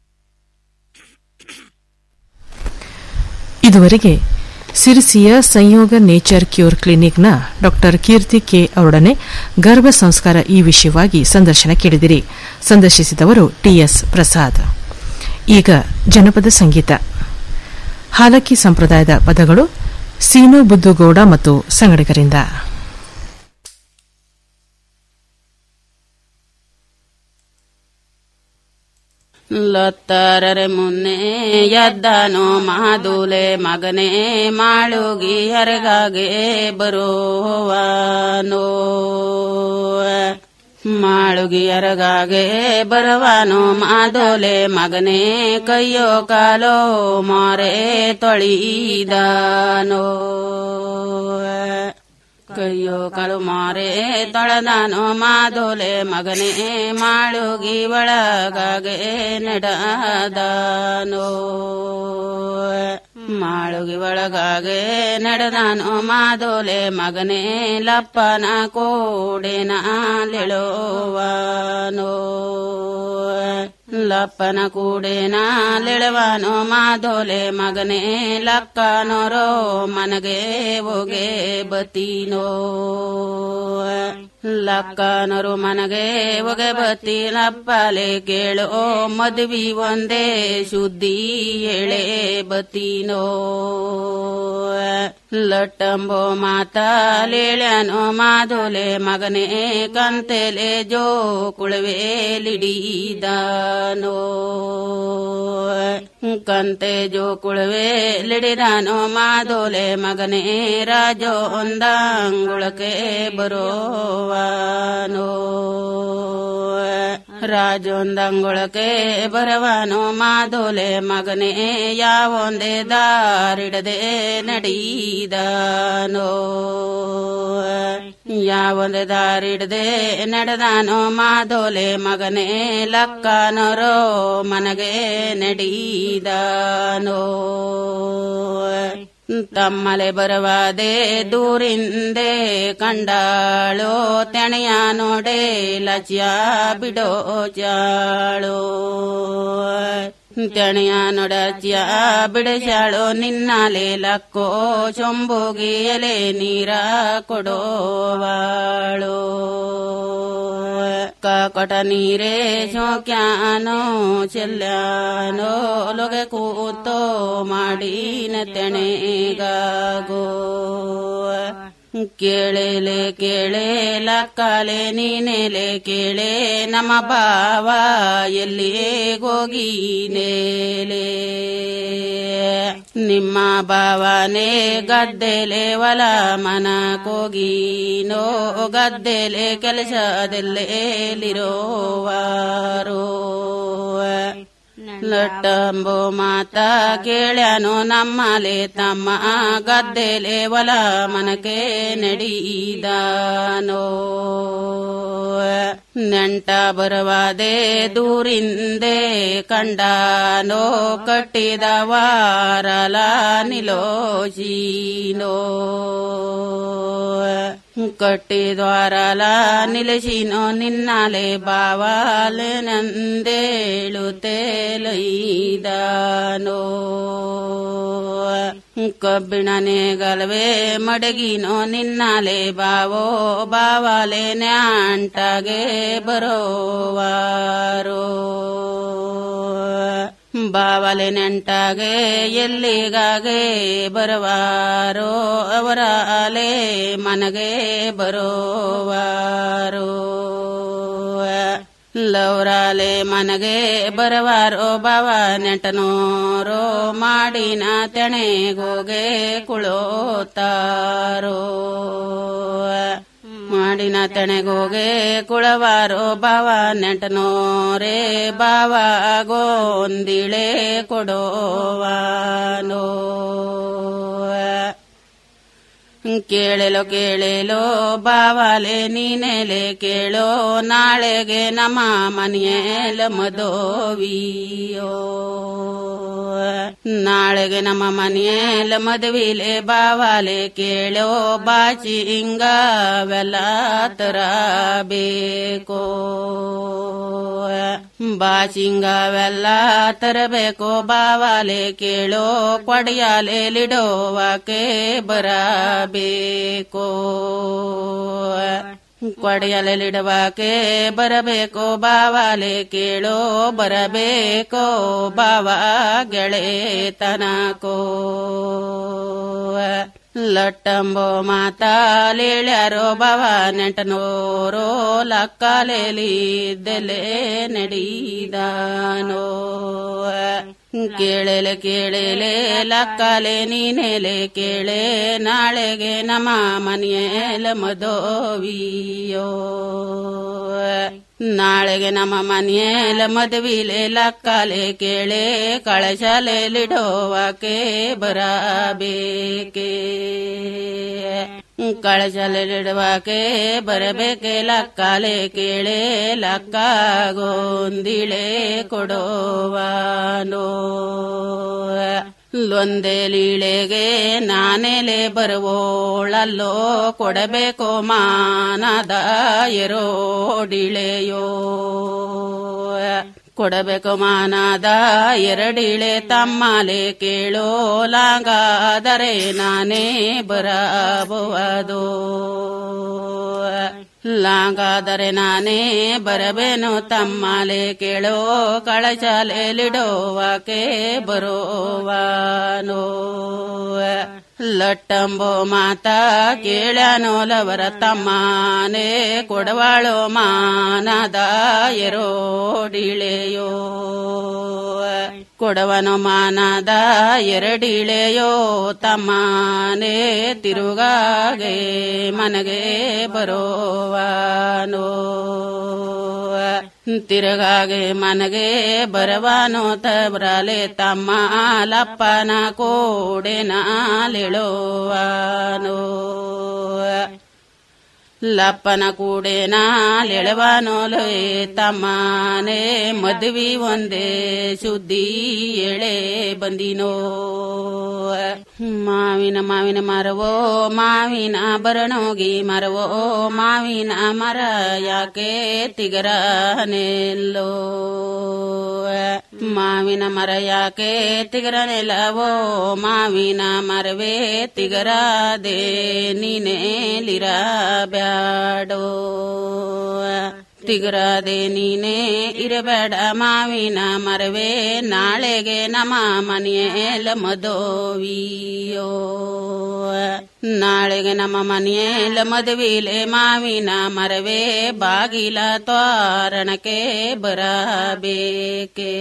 ಇದುವರೆಗೆ ಸಿರಿಸಿಯ ಸಂಯೋಗ ನೇಚರ್ ಕ್ಯೂರ್ ಕ್ಲಿನಿಕ್ನ ಡಾಕ್ಟರ್ ಕೀರ್ತಿ ಕೆ ಅವರೊಡನೆ ಗರ್ಭ ಸಂಸ್ಕಾರ ಈ ವಿಷಯವಾಗಿ ಸಂದರ್ಶನ ಕೇಳಿದಿರಿ ಸಂದರ್ಶಿಸಿದವರು ಟಿಎಸ್ ಪ್ರಸಾದ್ ಈಗ ಜನಪದ ಸಂಗೀತ ಹಾಲಕ್ಕಿ ಸಂಪ್ರದಾಯದ ಪದಗಳು ಸೀನು ಬುದ್ದುಗೌಡ ಮತ್ತು ಸಂಗಡಿಗರಿಂದ ಲೊತ್ತರರೆ ಮುನ್ನೆ ಎದ್ದನು ಮಾದುಲೆ ಮಗನೇ ಮಾಳುಗಿ ಹರಗಾಗೆ ಬರುವನೋ ಮಾಳುಗಿ ಹರಗಾಗೆ ಬರುವನು ಮಾದೋಲೆ ಮಗನೇ ಕೈಯೋ ಕಾಲೋ ಮಾರೆ ತೊಳಿದನೋ ಕೈಯೋ ಕಳು ಮಾರೆ ತೊಳೆದನು ಮಾದೋಲೆ ಮಗನೇ ಮಾಳುಗಿ ಒಳಗಾಗೆ ನಡೆದನೋ ಮಾಳುಗಿ ಒಳಗಾಗೆ ನಡೆದನು ಮಾದೋಲೆ ಮಗನೇ ಲಪ್ಪನ ಕೋಡೆನ ಲೆಳುವನೋ ಲಪ್ಪನ ಕೂಡೆನ ಲೆಳುವನು ಮಾದೋಲೆ ಮಗನೇ ಲಕ್ಕನೋರೋ ಮನಗೆ ಹೋಗೆ ಬತ್ತೀನೋ ಲಕ್ಕನರು ಮನಗೆ ಒಗೆ ಬತ್ತಿ ಲಪ್ಪಲೆ ಕೇಳೋ ಮದುವಿ ಒಂದೇ ಶುದ್ಧಿ ಎಳೆ ಬತ್ತೀನೋ ಲಟ್ಟಂಬೋ ಮಾತಾಲೇಳ್ಯಾನೋ ಮಾದೋಲೆ ಮಗನೇ ಕಂತೆಲೆ ಜೋ ಕುಳವೆ ಲಿಡಿದಾನೋ ಕಂತೆ ಜೋ ಕುಳವೆ ಲಿಡಿದಾನೋ ಮಾದೋಲೆ ಮಗನೇ ರಾಜೋ ಒಂದಂಗುಳಕ್ಕೆ ಬರೋವಾನೋ ರಾಜೊಂದಂಗುಳಕ್ಕೆ ಬರವಾನೋ ಮಾದೋಲೆ ಮಗನೇ ಯಾವೊಂದೇ ದಾರಿಡದೆ ನಡೀದಾನೋ ಯಾವೊಂದೇ ದಾರಿಡದೆ ನಡೆದಾನೋ ಮಾದೋಲೆ ಮಗನೇ ಲಕ್ಕನರೋ ಮನಗೆ ನಡೀದಾನೋ ತಮ್ಮಲೆ ಬರವಾದೆ ದೂರಿಂದೆ ಕಂಡಾಳೋ ತೆಣೆಯ ನೋಡೆ ಲಜ್ಯ ಬಿಡೋ ಜಾಳೋ ತೆಣೆಯ ನೊಡಜ್ಯ ಬಿಡಜಾಳೋ ನಿನ್ನಾಲೆ ಲಕ್ಕೋ ಚೊಂಬುಗಿ ಎಲೆ ನೀರ ಕೊಡೋವಾಳೋ ಕಕಟ ನೀರೇ ಚೋಕ್ಯಾನೋ ಚೆಲ್ಲಾನೋ ಲೊಗೆ ಕೂತೋ ಮಾಡಿನ ತೆಣೆಗಾಗೋ ಕೇಳಲೆ ಕೇಳೆ ಲಕ್ಕಲೆ ನೀನೆಲೆ ಕೇಳೆ ನಮ್ಮ ಬಾವ ಎಲ್ಲಿಯೇ ಗೋಗಿನೇಲೆ ನಿಮ್ಮ ಬಾವನೇ ಗದ್ದೆಲೆ ಹೊಲ ಮನ ಕೋಗಿನೋ ಗದ್ದೆಲೆ ಕೆಲಸದಲ್ಲೇಲಿರೋವಾರೋ ಲಟ್ಟಂಬೋ ಮಾತ ಕೇಳ್ಯಾನೋ ನಮ್ಮಲೆ ತಮ್ಮ ಗದ್ದೆಲೆ ಹೊಲ ಮನಕೆ ನಡೀದಾನೋ ನೆಂಟ ಬರವಾದೆ ದೂರಿಂದೆ ಕಂಡಾನೋ ಕಟ್ಟಿದ ವಾರಲ ನಿಲೋಜೀನೋ ಕಟ್ಟಿದ್ವಾರಲ ನಿಲಸಿನೋ ನಿನ್ನಾಲೆ ಬಾವಾಲೆ ನಂದೇಳು ತೇಲೈದಾನೋ ಕಬ್ಬಿಣನೆ ಗಲವೆ ಮಡಗಿನೋ ನಿನ್ನಾಲೆ ಬಾವೋ ಬಾವಾಲೆ ನ್ಯಾಂಟಾಗೆ ಬರೋವಾರೋ ಬಾವಲೆ ನೆಂಟಾಗೆ ಎಲ್ಲಿಗಾಗೆ ಬರವಾರೋ ಅವರ ಅಲೆ ಮನಗೆ ಬರೋವಾರೋ ಲೌರಾಲೆ ಮನಗೆ ಬರವಾರೋ ಬಾವ ನೆಂಟನೋರೋ ಮಾಡಿನ ತೆಣೆಗೋಗೆ ಕುಳೋತಾರೋ ಮಾಡಿನ ತೆಣೆಗೋಗೆ ಕುಳವಾರೋ ಬಾವ ನೆಂಟನೋರೇ ಬಾವ ಗೋಂದಿಳೆ ಕೊಡೋವಾನೋ ಕೇಳಲೋ ಕೇಳಲೋ ಬಾವಾಲೆ ನೀನೆಲೆ ಕೇಳೋ ನಾಳೆಗೆ ನಮ್ಮ ಮನೆಯಲ್ಲ ಮದೋವಿಯೋ ನಾಳೆಗೆ ನಮ್ಮ ಮನೆಯಲ್ಲ ಮದುವಿಲೆ ಬಾವಾಲೆ ಕೇಳೋ ಬಾಚಿ ಹಿಂಗವೆಲ್ಲ ತರಬೇಕೋ ಬಾಚಿಂಗವೆಲ್ಲ ತರಬೇಕೋ ಬಾವಾಲೆ ಕೇಳೋ ಕೊಡಿಯಾಲೆ ಲಿಡೋವಾಕೆ ಬರಬೇಕೋ ಕೊಡೆಯಲಿಡುವಾಕೆ ಬರಬೇಕೋ ಬಾವಾಲೆ ಕೇಳೋ ಬರಬೇಕೋ ಬಾವ ಗೆಳೆತನಕೋ ಲಟ್ಟಂಬೋ ಮಾತಾಲೇಳ್ಯಾರೋ ಬಾವ ನೆಂಟನೋರೋ ಲಕ್ಕಲೆಲಿದ್ದೆಲೆ ನಡೀದಾನೋ ಕೇಳಲೆ ಕೇಳಲೆ ಲಕ್ಕಲೆ ನೀನೆಲೆ ಕೇಳೆ ನಾಳೆಗೆ ನಮ್ಮ ಮನೆಯಲ್ಲ ಮದೋವಿಯೋ ನಾಳೆಗೆ ನಮ್ಮ ಮನೆಯಲ್ಲ ಮದುವಿಲೆ ಲಕ್ಕಲೆ ಕೇಳೆ ಕಳಶಲೆಲಿಡೋವಾಕೆ ಬರಬೇಕೆ ಕಳಶಲಿಡುವಾಕೆ ಬರಬೇಕೆ ಲಕ್ಕಲೆ ಕೇಳೆ ಲಕ್ಕಾಗೊಂದಿಳೆ ಕೊಡೋವಾನೋ ಲೊಂದೆಲೀಳೆಗೆ ನಾನೆಲೆ ಬರುವೋಳಲ್ಲೋ ಕೊಡಬೇಕೋ ಮಾನದ ಎರೋಡಿಳೆಯೋ ಕೊಡಬೇಕು ಮಾನದ ಎರಡಿಳೆ ತಮ್ಮಲೆ ಕೇಳೋ ಲಾಂಗಾದರೆ ನಾನೇ ಬರಬಹುದು ಲಾಂಗಾದರೆ ನಾನೇ ಬರಬೇನು ತಮ್ಮಲೆ ಕೇಳೋ ಕಳಚಲೆಲಿಡೋವಾಕೆ ಬರೋವಾನೋ ಲಟ್ಟಂಬೋ ಮಾತಾ ಕೇಳ್ಯಾನೋ ಲವರ ತಮ್ಮನೆ ಕೊಡವಾಳೋ ಮಾನದ ಎರೋಡಿಳೆಯೋ ಕೊಡವನು ಮಾನದ ಎರಡಿಳೆಯೋ ತಮ್ಮನೇ ತಿರುಗಾಗೆ ಮನಗೆ ಬರೋವಾನೋ ತಿರುಗಾಗೆ ಮನಗೆ ಬರವಾನೋ ತಬ್ರಲೆ ತಮ್ಮ ಲಪ್ಪನ ಕೋಡೆ ನಾಲೆಳುವಾನೋ ಲಪ್ಪನ ಕೂಡೆ ನಾಳೆಳವಾನೋಲೆ ತಮ್ಮನೆ ಮದುವೆ ಒಂದೇ ಸುದ್ದಿ ಎಳೆ ಬಂದಿನೋ ಮಾವಿನ ಮಾವಿನ ಮರವೋ ಮಾವಿನ ಬರಣೋಗಿ ಮರವೋ ಮಾವಿನ ಮರ ಯಾಕೆ ತಿಗರ ನೆಲ್ಲೋ ಮಾವಿನ ಮರ ಯಾಕೆ ತಿಗರ ನೆಲವೋ ಮಾವಿನ ಮರವೇ ತಿಗರಾದೆ ನೀನೇಲಿರ ಬ್ಯಾಡೋ ತಿಗರಾದೆ ನೀನೇ ಇರಬೇಡ ಮಾವಿನ ಮರವೇ ನಾಳೆಗೆ ನಮ್ಮ ಮನೆಯಲ್ಲ ಮದುವಿಯೋ ನಾಳೆಗೆ ನಮ್ಮ ಮನೆಯಲ್ಲ ಮದುವಿಲೆ ಮಾವಿನ ಮರವೇ ಬಾಗಿಲ ತ್ವಾರಣಕ್ಕೆ ಬರಬೇಕೇ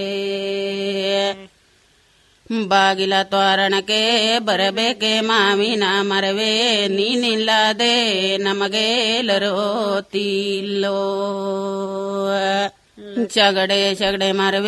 ಬಾಗಿಲ ತ್ವಾರಣಕ್ಕೆ ಬರಬೇಕೆ ಮಾವಿನ ಮರವೇ ನೀನಿಲ್ಲದೆ ನಮಗೇಲರೋ ತಿಲ್ಲೋ ಚಗಡೆ ಚಗಡೆ ಮರವೇ